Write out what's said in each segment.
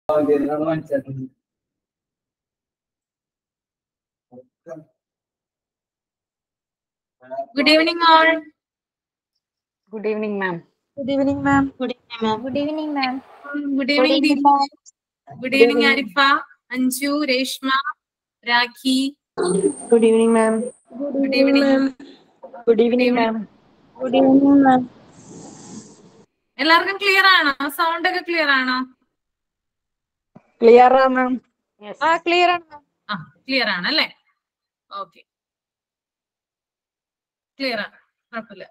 Good evening all Good evening, ma'am. Good evening, ma'am. Good evening, ma'am. Good evening Deepa good evening Arifa Anju Reshma Rakhi Good evening, ma'am. Good evening Good evening, ma'am. Good evening, ma'am. എല്ലാവർക്കും clear ആണോ sound ഒക്കെ clear ആണോ Clear, ma'am. Yes. Ah, clear, ma'am. ആ clear ആണ് അല്ലേ okay clear ആണ് കുഴപ്പമില്ല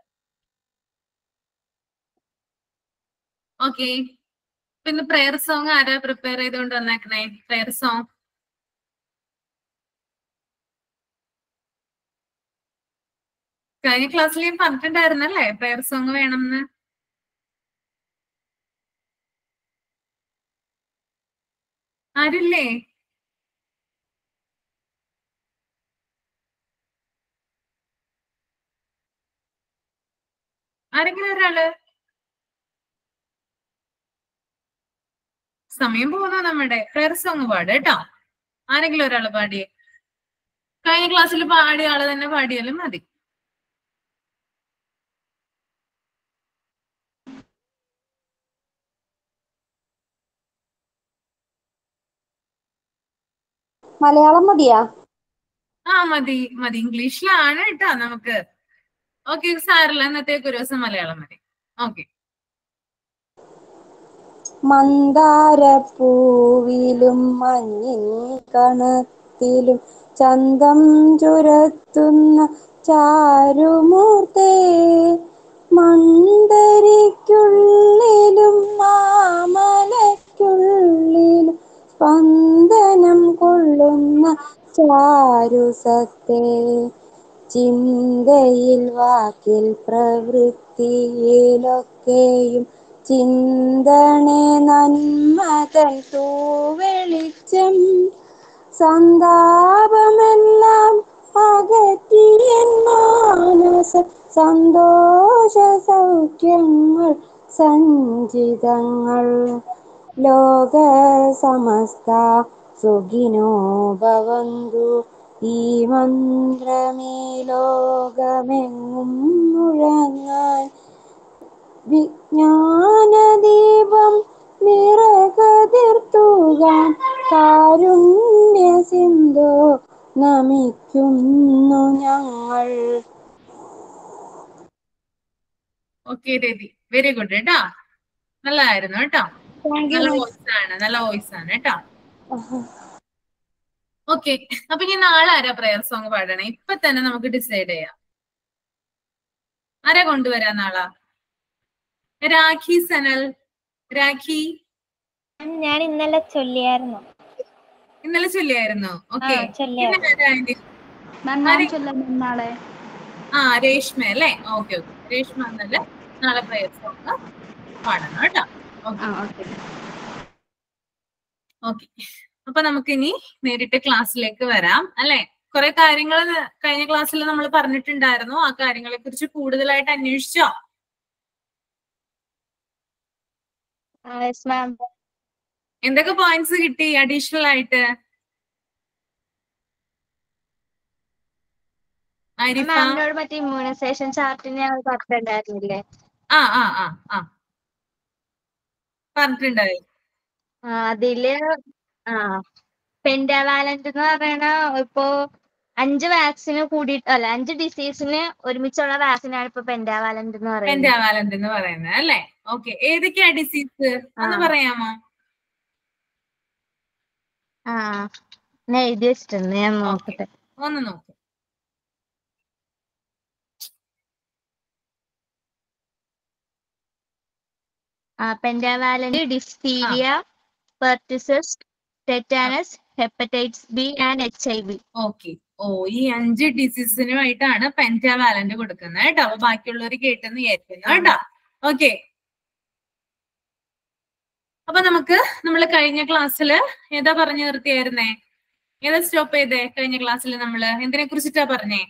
okay പിന്നെ പ്രെയർ സോങ് ആരാ പ്രിപ്പയർ ചെയ്തുകൊണ്ട് വന്നേക്കണേ പ്രെയർ സോങ് കഴിഞ്ഞ ക്ലാസ്സിൽ ഞാൻ പറഞ്ഞിട്ടുണ്ടായിരുന്നല്ലേ പ്രെയർ സോങ് വേണമെന്ന് ആരില്ലേ ആരെങ്കിലും ഒരാള് സമയം പോകുന്നു നമ്മുടെ പ്രെയർ സോങ് പാട് കേട്ടോ ആരെങ്കിലും ഒരാള് പാടിയേ കഴിഞ്ഞ ക്ലാസ്സിൽ പാടിയ ആള് തന്നെ പാടിയാലും മതി മലയാളം മതിയാ ആ മതി മതി ഇംഗ്ലീഷിലാണ് കേട്ടോ നമുക്ക് ഓക്കെ സാറില്ല ഇന്നത്തേക്ക് ഒരു ദിവസം മലയാളം മതി ഓക്കെ മന്ദാരപ്പൂവിലും മഞ്ഞിൻ കണത്തിലും ചന്തം ചുരത്തുന്ന ചാരുമൂർത്തേ മന്ദരിക്കുള്ളിലും മാമലയ്ക്കുള്ളിലും സ്പന്ദനം കൊള്ളുന്ന ചാരുസത്തേ ചിന്തയിൽ വാക്കിൽ പ്രവൃത്തിയിലൊക്കെയും ചിന്തണേ നന്മതൻ തൂവെളിച്ചം സന്താപമെല്ലാം അകറ്റിയൻ മാനസ സന്തോഷ സൗഖ്യങ്ങൾ സഞ്ചിതങ്ങൾ ലോക സമസ്ത സുഖിനോ ഭവന്തു ഈ മന്ത്രമേ ലോകമെങ്ങും മുഴങ്ങാൻ വിജ്ഞാനദീപം നിറകതിർത്തുകാൻ കാരുണ്യ സിന്ധു നമിക്കുന്നു ഞങ്ങൾ ഓക്കെ രതി വെരി ഗുഡ് കേട്ടോ നല്ലതായിരുന്നു കേട്ടോ നല്ല വോയിസ് ആണ് നല്ല വോയിസ് ആണ് കേട്ടോ ഓക്കെ അപ്പൊ ഇനി നാളെ ആരാ പ്രെയർ സോങ് പാടണേ ഇപ്പൊ തന്നെ നമുക്ക് ഡിസൈഡ് ചെയ്യാം ആരാ കൊണ്ടുവരാ നാളെ രാഖി സനൽ രാഖി ഞാൻ ഇന്നലെ ചൊല്ലിയായിരുന്നു ഇന്നലെ ചൊല്ലിയായിരുന്നു ഓക്കെ ആ, ചൊല്ലിയായിരുന്നു. നാളെ ആ രേഷ്മ അല്ലേ ഓക്കെ ഓക്കെ രേഷ്മ എന്നല്ലേ നാളെ പ്രെയർ സോങ് പാടണം കേട്ടോ ഓക്കെ ഓക്കെ അപ്പൊ നമുക്ക് ഇനി നേരിട്ട് ക്ലാസ്സിലേക്ക് വരാം അല്ലെ കുറെ കാര്യങ്ങൾ കഴിഞ്ഞ ക്ലാസ്സിൽ നമ്മൾ പറഞ്ഞിട്ടുണ്ടായിരുന്നു ആ കാര്യങ്ങളെ കുറിച്ച് കൂടുതലായിട്ട് അന്വേഷിച്ചോ മാം എന്തൊക്കെ പോയിന്റ്സ് കിട്ടി അഡീഷണൽ ആയിട്ട് ആരിഫ മാമിനോട് മറ്റേ ഇമ്മ്യൂണൈസേഷൻ ചാർട്ട് ഞാൻ പറഞ്ഞിട്ടുണ്ടായിരുന്നില്ലേ ആ ആ ആ ആ പറഞ്ഞിട്ടുണ്ടായി ആ, അതില് ആ പെൻഡാവാലന്റ് എന്ന് പറയണ ഇപ്പോ അഞ്ച് വാക്സിന് കൂടിയിട്ട് അല്ല അഞ്ച് ഡിസീസിന് ഒരുമിച്ചുള്ള വാക്സിനാണ് ഇപ്പൊ പെൻഡാവാലന്റ് എന്ന് പറയുന്നത് പെൻഡാവാലന്റ് എന്ന് പറയുന്നത് അല്ലെ ഓക്കെ ഏതൊക്കെയാ ഡിസീസ് ഒന്ന് ആ. പറയാമോ ആ ഞാൻ എഴുതി വെച്ചിട്ടുണ്ട് ഞാൻ നോക്കട്ടെ ഒന്ന് നോക്ക് ആ pentavalent diphtheria pertussis tetanus hepatitis B and H I V okay ഓ ഈ അഞ്ച് ഡിസീസിനുമായിട്ടാണ് പെൻറ്റാവാലന്റ് കൊടുക്കുന്നത് കേട്ടോ അപ്പൊ ബാക്കിയുള്ളവർ കേട്ടെന്ന് വിചാരിക്കുന്നു കേട്ടോ ഓക്കെ അപ്പൊ നമുക്ക് നമ്മൾ കഴിഞ്ഞ ക്ലാസ്സിൽ ഏതാ പറഞ്ഞു നിർത്തിയായിരുന്നേ ഏതാ സ്റ്റോപ്പ് ചെയ്തേ കഴിഞ്ഞ ക്ലാസ്സിൽ നമ്മള് എന്തിനെ കുറിച്ചിട്ടാ പറഞ്ഞേ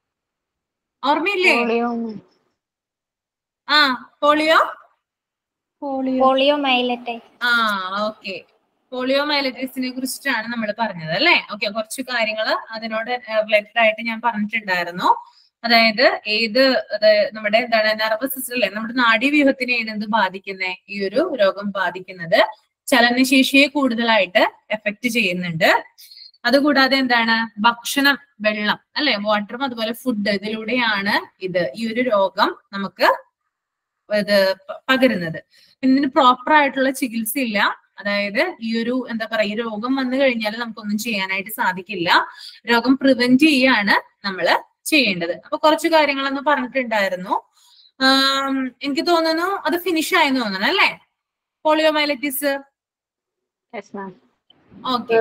ഓർമ്മയില്ലേ ആ പോളിയോ പോളിയോ മൈലറ്റൈ ആ ഓക്കെ പോളിയോ മൈലറ്റൈസിനെ കുറിച്ചിട്ടാണ് നമ്മൾ പറഞ്ഞത് അല്ലെ ഓക്കെ കുറച്ച് കാര്യങ്ങൾ അതിനോട് റിലേറ്റഡ് ആയിട്ട് ഞാൻ പറഞ്ഞിട്ടുണ്ടായിരുന്നു അതായത് ഏത് അത് നമ്മുടെ എന്താണ് നെർവസ് സിസ്റ്റം അല്ലെ നമ്മുടെ നാഡീവ്യൂഹത്തിനെയാണ് ഇത് ബാധിക്കുന്നത് ഈ ഒരു രോഗം ബാധിക്കുന്നത് ചലനശേഷിയെ കൂടുതലായിട്ട് എഫക്ട് ചെയ്യുന്നുണ്ട് അതുകൂടാതെ എന്താണ് ഭക്ഷണം വെള്ളം അല്ലെ വാട്ടറും അതുപോലെ ഫുഡ് ഇതിലൂടെയാണ് ഇത് ഈ ഒരു രോഗം നമുക്ക് ഇത് പ- പകരുന്നത് ഇതിന് പ്രോപ്പർ ആയിട്ടുള്ള ചികിത്സ ഇല്ല അതായത് ഈ ഒരു എന്താ പറയാ ഈ രോഗം വന്നു കഴിഞ്ഞാൽ നമുക്കൊന്നും ചെയ്യാനായിട്ട് സാധിക്കില്ല രോഗം പ്രിവെന്റ് ചെയ്യാണ് നമ്മൾ ചെയ്യേണ്ടത് അപ്പൊ കുറച്ച് കാര്യങ്ങളൊന്ന് പറഞ്ഞിട്ടുണ്ടായിരുന്നു ആം, എനിക്ക് തോന്നുന്നു അത് ഫിനിഷ് ആയെന്ന് തോന്നുന്നു അല്ലേ poliomyelitis yes ma'am okay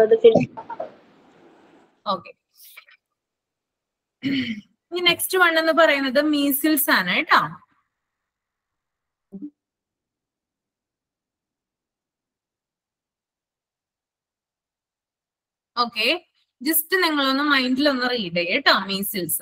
okay ഇനി നെക്സ്റ്റ് വൺ എന്ന് പറയുന്നത് മീസിൽസ് ആണ് കേട്ടോ ഓക്കെ ജസ്റ്റ് നിങ്ങളൊന്ന് മൈൻഡിൽ ഒന്ന് റീഡ് ചെയ്യേ കേട്ടോ മീസിൽസ്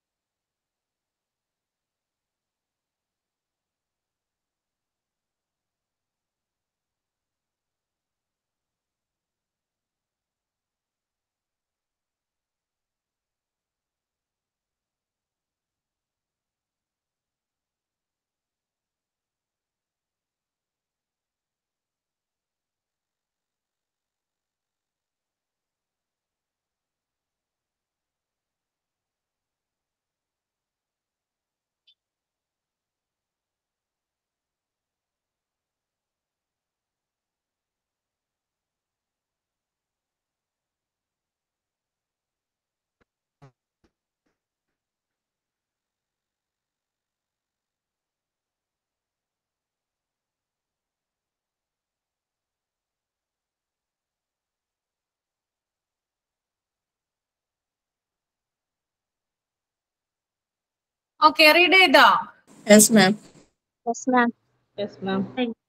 ഓക്കെ റീഡ് ചെയ്തോ yes ma'am yes ma'am yes ma'am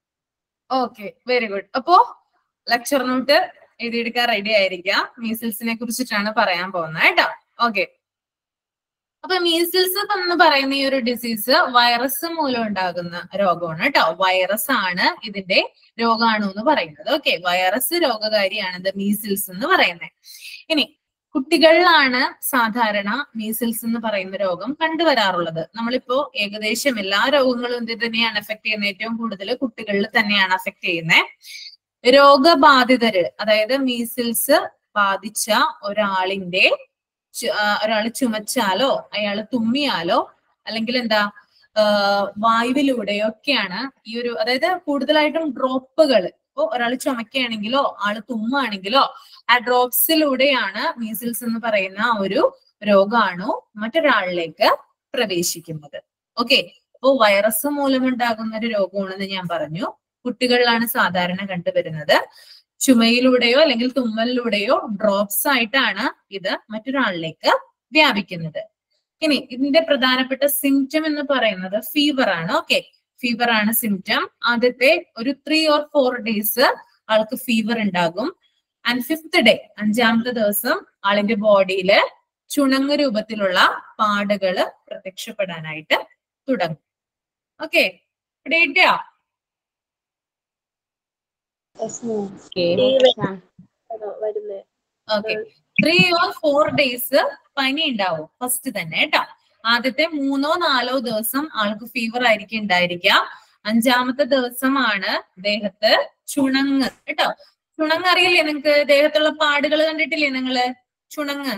okay very good അപ്പോ ലെക്ചർ നോട്ട് എഴുതിയെടുക്കാൻ റെഡി ആയിരിക്കാം മീസിൽസിനെ കുറിച്ചിട്ടാണ് പറയാൻ പോകുന്നത് കേട്ടോ ഓക്കെ അപ്പൊ മീസിൽസ് എന്ന് പറയുന്ന ഈ ഒരു ഡിസീസ് വൈറസ് മൂലം ഉണ്ടാകുന്ന രോഗമാണ് കേട്ടോ വൈറസ് ആണ് ഇതിന്റെ രോഗാണു എന്ന് പറയുന്നത് ഓക്കെ വൈറസ് രോഗകാരിയാണ് ഇത് മീസിൽസ് എന്ന് പറയുന്നത് ഇനി കുട്ടികളിലാണ് സാധാരണ മീസിൽസ് എന്ന് പറയുന്ന രോഗം കണ്ടുവരാറുള്ളത് നമ്മളിപ്പോ ഏകദേശം എല്ലാ രോഗങ്ങളും ഇത് തന്നെയാണ് എഫക്ട് ചെയ്യുന്നത് ഏറ്റവും കൂടുതൽ കുട്ടികളിൽ തന്നെയാണ് അഫക്ട് ചെയ്യുന്നത് രോഗബാധിതര് അതായത് മീസിൽസ് ബാധിച്ച ഒരാളിന്റെ ഒരാൾ ചുമച്ചാലോ അയാൾ തുമ്മിയാലോ അല്ലെങ്കിൽ എന്താ വായുവിലൂടെയോ ഒക്കെയാണ് ഈ ഒരു അതായത് കൂടുതലായിട്ടും ഡ്രോപ്പുകൾ ഇപ്പോ ഒരാൾ ചുമക്കുകയാണെങ്കിലോ ആള് തുമ്മുകയാണെങ്കിലോ ആ ഡ്രോപ്സിലൂടെയാണ് മീസിൽസ് എന്ന് പറയുന്ന ആ ഒരു രോഗാണു മറ്റൊരാളിലേക്ക് പ്രവേശിക്കുന്നത് ഓക്കെ അപ്പോ വൈറസ് മൂലമുണ്ടാകുന്ന ഒരു രോഗമാണെന്ന് ഞാൻ പറഞ്ഞു കുട്ടികളിലാണ് സാധാരണ കണ്ടുവരുന്നത് ചുമയിലൂടെയോ അല്ലെങ്കിൽ തുമ്മലിലൂടെയോ ഡ്രോപ്സ് ആയിട്ടാണ് ഇത് മറ്റൊരാളിലേക്ക് വ്യാപിക്കുന്നത് ഇനി ഇതിന്റെ പ്രധാനപ്പെട്ട സിംറ്റം എന്ന് പറയുന്നത് ഫീവർ ആണ് ഓക്കെ ഫീവർ ആണ് സിംറ്റം ആദ്യത്തെ ഒരു ത്രീ ഓർ ഫോർ ഡേയ്സ് ആൾക്ക് ഫീവർ ഉണ്ടാകും ആൻഡ് ഫിഫ്ത് ഡേ അഞ്ചാമത്തെ ദിവസം ആളിന്റെ ബോഡിയില് ചുണങ്ങ് രൂപത്തിലുള്ള പാടുകള് പ്രത്യക്ഷപ്പെടാനായിട്ട് തുടങ്ങും okay data okay three or four days പനി ഉണ്ടാവും ഫസ്റ്റ് തന്നെ കേട്ടോ ആദ്യത്തെ മൂന്നോ നാലോ ദിവസം ആൾക്ക് ഫീവർ ആയിരിക്കും ഉണ്ടായിരിക്കുക അഞ്ചാമത്തെ ദിവസമാണ് ദേഹത്ത് ചുണങ്ങ് കേട്ടോ ചുണങ്ങ് അറിയില്ലേ നിങ്ങക്ക് ദേഹത്തുള്ള പാടുകൾ കണ്ടിട്ടില്ലേ നിങ്ങള് ചുണങ്ങ്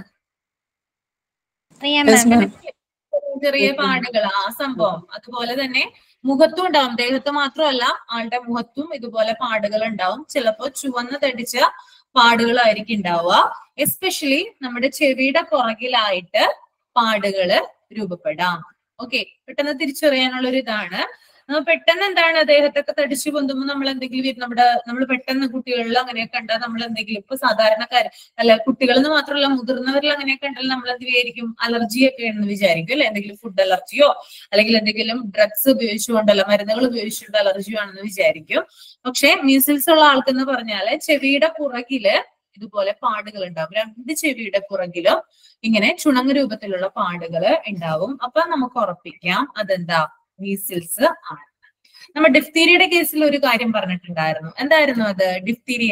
ചെറിയ പാടുകൾ ആ സംഭവം അതുപോലെ തന്നെ മുഖത്തും ഉണ്ടാവും ദേഹത്ത് മാത്രമല്ല ആളുടെ മുഖത്തും ഇതുപോലെ പാടുകൾ ഉണ്ടാവും ചിലപ്പോ ചുവന്ന് തടിച്ച പാടുകളായിരിക്കും ഉണ്ടാവുക എസ്പെഷ്യലി നമ്മുടെ ചെവിയുടെ പുറകിലായിട്ട് പാടുകള് രൂപപ്പെടാം ഓക്കെ പെട്ടെന്ന് തിരിച്ചറിയാനുള്ള ഒരു ഇതാണ് പെട്ടെന്ന് എന്താണ് അദ്ദേഹത്തൊക്കെ തടിച്ചു പൊന്തുമ്പോൾ നമ്മൾ എന്തെങ്കിലും നമ്മുടെ നമ്മൾ പെട്ടെന്ന് കുട്ടികളിൽ അങ്ങനെയൊക്കെ കണ്ടാൽ നമ്മൾ എന്തെങ്കിലും ഇപ്പൊ സാധാരണക്കാർ അല്ല കുട്ടികളിൽ നിന്ന് മാത്രമല്ല മുതിർന്നവരിൽ അങ്ങനെയൊക്കെ കണ്ടാൽ നമ്മൾ എന്ത് വിചാരിക്കും അലർജി ഒക്കെ ആണെന്ന് വിചാരിക്കും അല്ലെ എന്തെങ്കിലും ഫുഡ് അലർജിയോ അല്ലെങ്കിൽ എന്തെങ്കിലും ഡ്രഗ്സ് ഉപയോഗിച്ചുകൊണ്ടല്ല മരുന്നുകൾ ഉപയോഗിച്ചുകൊണ്ട് അലർജിയോ ആണെന്ന് വിചാരിക്കും പക്ഷെ മീസിൽസ് ഉള്ള ആൾക്കെന്ന് പറഞ്ഞാല് ചെവിയുടെ പുറകില് ഇതുപോലെ പാടുകൾ ഉണ്ടാവും രണ്ട് ചെവിയുടെ പുറകിലും ഇങ്ങനെ ചുണങ്ങ് രൂപത്തിലുള്ള പാടുകൾ ഉണ്ടാവും അപ്പൊ നമുക്ക് ഉറപ്പിക്കാം അതെന്താ മീസിൽസ് ആണ് നമ്മൾ ഡിഫ്തീരിയയുടെ കേസിൽ ഒരു കാര്യം പറഞ്ഞിട്ടുണ്ടായിരുന്നു എന്തായിരുന്നു അത് ഡിഫ്തീരിയ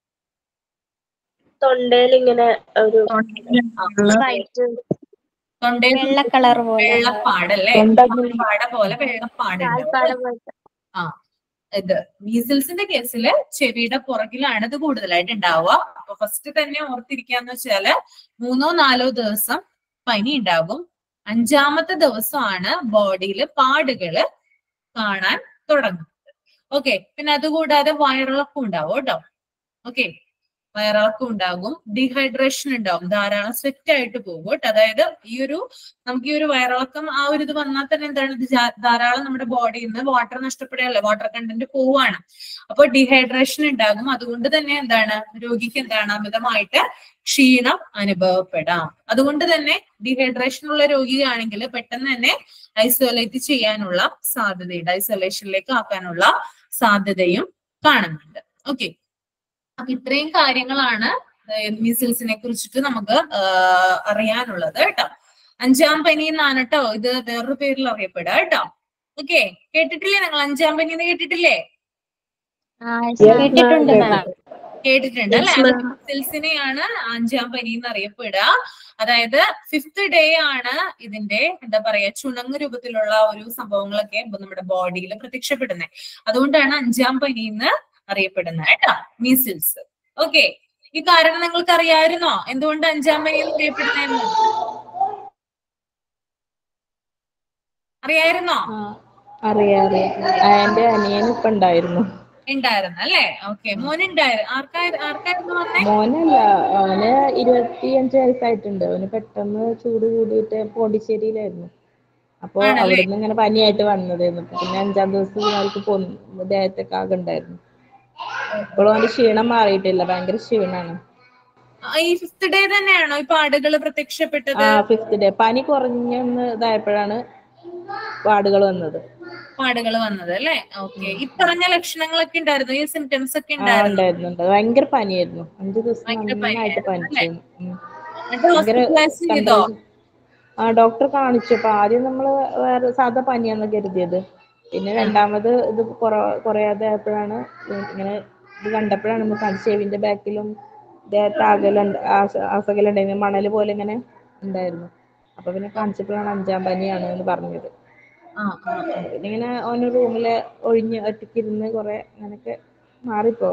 തൊണ്ടയിൽ ഇങ്ങനെ ഒരു വൈറ്റ് തൊണ്ടയിൽ വെള്ള കളർ പോലെ വെള്ളപ്പാടല്ലേ തൊണ്ട പാട പോലെ വെള്ളപ്പാടുണ്ട് കാൽപ്പാട് പോലത്തെ ആ ഇത് മീസിൽസിന്റെ കേസില് ചെവിയുടെ പുറകിലാണ് ഇത് കൂടുതലായിട്ട് ഉണ്ടാവുക അപ്പൊ ഫസ്റ്റ് തന്നെ ഓർത്തിരിക്കാന്ന് വെച്ചാല് മൂന്നോ നാലോ ദിവസം പനി ഉണ്ടാകും അഞ്ചാമത്തെ ദിവസമാണ് ബോഡിയിൽ പാടുകള് കാണാൻ തുടങ്ങുന്നത് ഓക്കെ പിന്നെ അതുകൂടാതെ വയറിളക്കം ഉണ്ടാവും കേട്ടോ ഓക്കെ വയറിളക്കം ഉണ്ടാകും ഡീഹൈഡ്രേഷൻ ഉണ്ടാവും ധാരാളം സ്വെറ്റ് ആയിട്ട് പോകും കേട്ടോ അതായത് ഈ ഒരു നമുക്ക് ഈ ഒരു വയറിളക്കം ആ ഒരു ഇത് വന്നാൽ തന്നെ എന്താണ് ഇത് ജാ- ധാരാളം നമ്മുടെ ബോഡിയിൽ നിന്ന് വാട്ടർ നഷ്ടപ്പെടുകയല്ലേ വാട്ടർ കണ്ടന്റ് പോവാണ് അപ്പൊ ഡീഹൈഡ്രേഷൻ ഉണ്ടാകും അതുകൊണ്ട് തന്നെ എന്താണ് രോഗിക്ക് എന്താണ് അമിതമായിട്ട് ക്ഷീണം അനുഭവപ്പെടാം അതുകൊണ്ട് തന്നെ ഡീഹൈഡ്രേഷൻ ഉള്ള രോഗിയാണെങ്കിൽ പെട്ടെന്ന് തന്നെ ഐസൊലേറ്റ് ചെയ്യാനുള്ള സാധ്യതയുണ്ട് ഐസൊലേഷനിലേക്ക് ആക്കാനുള്ള സാധ്യതയും കാണുന്നുണ്ട് ഓക്കെ അപ്പൊ ഇത്രയും കാര്യങ്ങളാണ് മീസിൽസിനെ കുറിച്ചിട്ട് നമുക്ക് ആ, അറിയാനുള്ളത് കേട്ടോ അഞ്ചാം പനി എന്നാണ് കേട്ടോ ഇത് വേറൊരു പേരിൽ അറിയപ്പെടുക കേട്ടോ ഓക്കെ കേട്ടിട്ടില്ലേ നിങ്ങൾ അഞ്ചാം പനി എന്ന് കേട്ടിട്ടില്ലേ ആ കേട്ടിട്ടുണ്ട് മാം കേട്ടിട്ടുണ്ട് അല്ലെ മീസിൽസിനെയാണ് അഞ്ചാം പനി എന്ന് അറിയപ്പെടുക അതായത് ഫിഫ്ത് ഡേ ആണ് ഇതിന്റെ എന്താ പറയാ ചുണങ്ങ് രൂപത്തിലുള്ള ഒരു സംഭവങ്ങളൊക്കെ ഇപ്പൊ നമ്മുടെ ബോഡിയിൽ പ്രത്യക്ഷപ്പെടുന്നത് അതുകൊണ്ടാണ് അഞ്ചാം പനി എന്ന് അറിയപ്പെടുന്നത് കേട്ടോ മീസിൽസ് ഓക്കെ ഈ കാരണം നിങ്ങൾക്ക് അറിയാമായിരുന്നോ എന്തുകൊണ്ട് അഞ്ചാം പനി എന്ന് അറിയപ്പെടുന്നതെന്ന് അറിയായിരുന്നോ ആ, അറിയാം അറിയാം ആ, എന്റെ അനിയൻ ഇപ്പൊ ഉണ്ടായിരുന്നു ഉണ്ടായിരുന്നു അല്ലേ ഓക്കെ മോനുണ്ടായിരുന്നു ആർക്കായിരുന്നു ആർക്കായിരുന്നു വന്നേ മോനല്ല അവന് ഇരുപത്തിയഞ്ച് വയസ്സായിട്ടുണ്ട് അവന് പെട്ടെന്ന് ചൂട് കൂടിയിട്ട് പോണ്ടിച്ചേരിയിലായിരുന്നു അപ്പൊ ആണല്ലേ? അവിടുന്ന് ഇങ്ങനെ പനിയായിട്ട് വന്നതായിരുന്നു പിന്നെ അഞ്ചാം ദിവസം അവർക്ക് പൊന്ന് ദേഹത്തൊക്കെ ആകെ ഉണ്ടായിരുന്നു ഇപ്പോഴും അവന്റെ ക്ഷീണം മാറിയിട്ടില്ല ഭയങ്കര ക്ഷീണാണ് ആ, ഈ ഫിഫ്ത് ഡേ തന്നെയാണോ ഈ പാടുകൾ പ്രത്യക്ഷപ്പെട്ടത് ആ ഫിഫ്ത് ഡേ പനി കുറഞ്ഞൊന്ന് ഇതായപ്പോഴാണ് പാടുകൾ വന്നത് പാടുകൾ വന്നത് അല്ലേ ഓക്കെ ഈ പറഞ്ഞ ലക്ഷണങ്ങളൊക്കെ ഉണ്ടായിരുന്നു ഈ സിംറ്റംസ് ഒക്കെ ആ ഉണ്ടായിരുന്നു ഉണ്ടായിരുന്നുണ്ട് ഭയങ്കര പനിയായിരുന്നു അഞ്ചു ദിവസം ഭയങ്കര നന്നായിട്ട് പനിയായിരുന്നു, പനിച്ചു ഉം. എന്നിട്ട് ഭയങ്കര ഹോസ്പിറ്റലൈസ് ചെയ്തോ ആ ഡോക്ടറെ കാണിച്ചു അപ്പൊ ആദ്യം നമ്മള് വേറെ സാധാ പനിയാന്ന് കരുതിയത് പിന്നെ രണ്ടാമത് ഇത് കുറ- കുറയാതെ ആയപ്പോഴാണ് ഇങ്ങനെ ഇത് കണ്ടപ്പോഴാണ് നമ്മൾ കാണിച്ചു ചെവിന്റെ ബാക്കിലും ദേഹത്ത് ആകലുണ്ട് അസകലുണ്ടായിരുന്നു മണല് പോലെ ഇങ്ങനെ ഉണ്ടായിരുന്നു അപ്പൊ പിന്നെ കാണിച്ചപ്പോഴാണ് അഞ്ചാം പനിയാണ് എന്ന് പറഞ്ഞത് ആ ആ ആ. പിന്നെ ഇങ്ങനെ ഓന് റൂമില് ഒഴിഞ്ഞ് ഒറ്റയ്ക്കിരുന്ന് കുറെ അങ്ങനൊക്കെ മാറിപ്പോ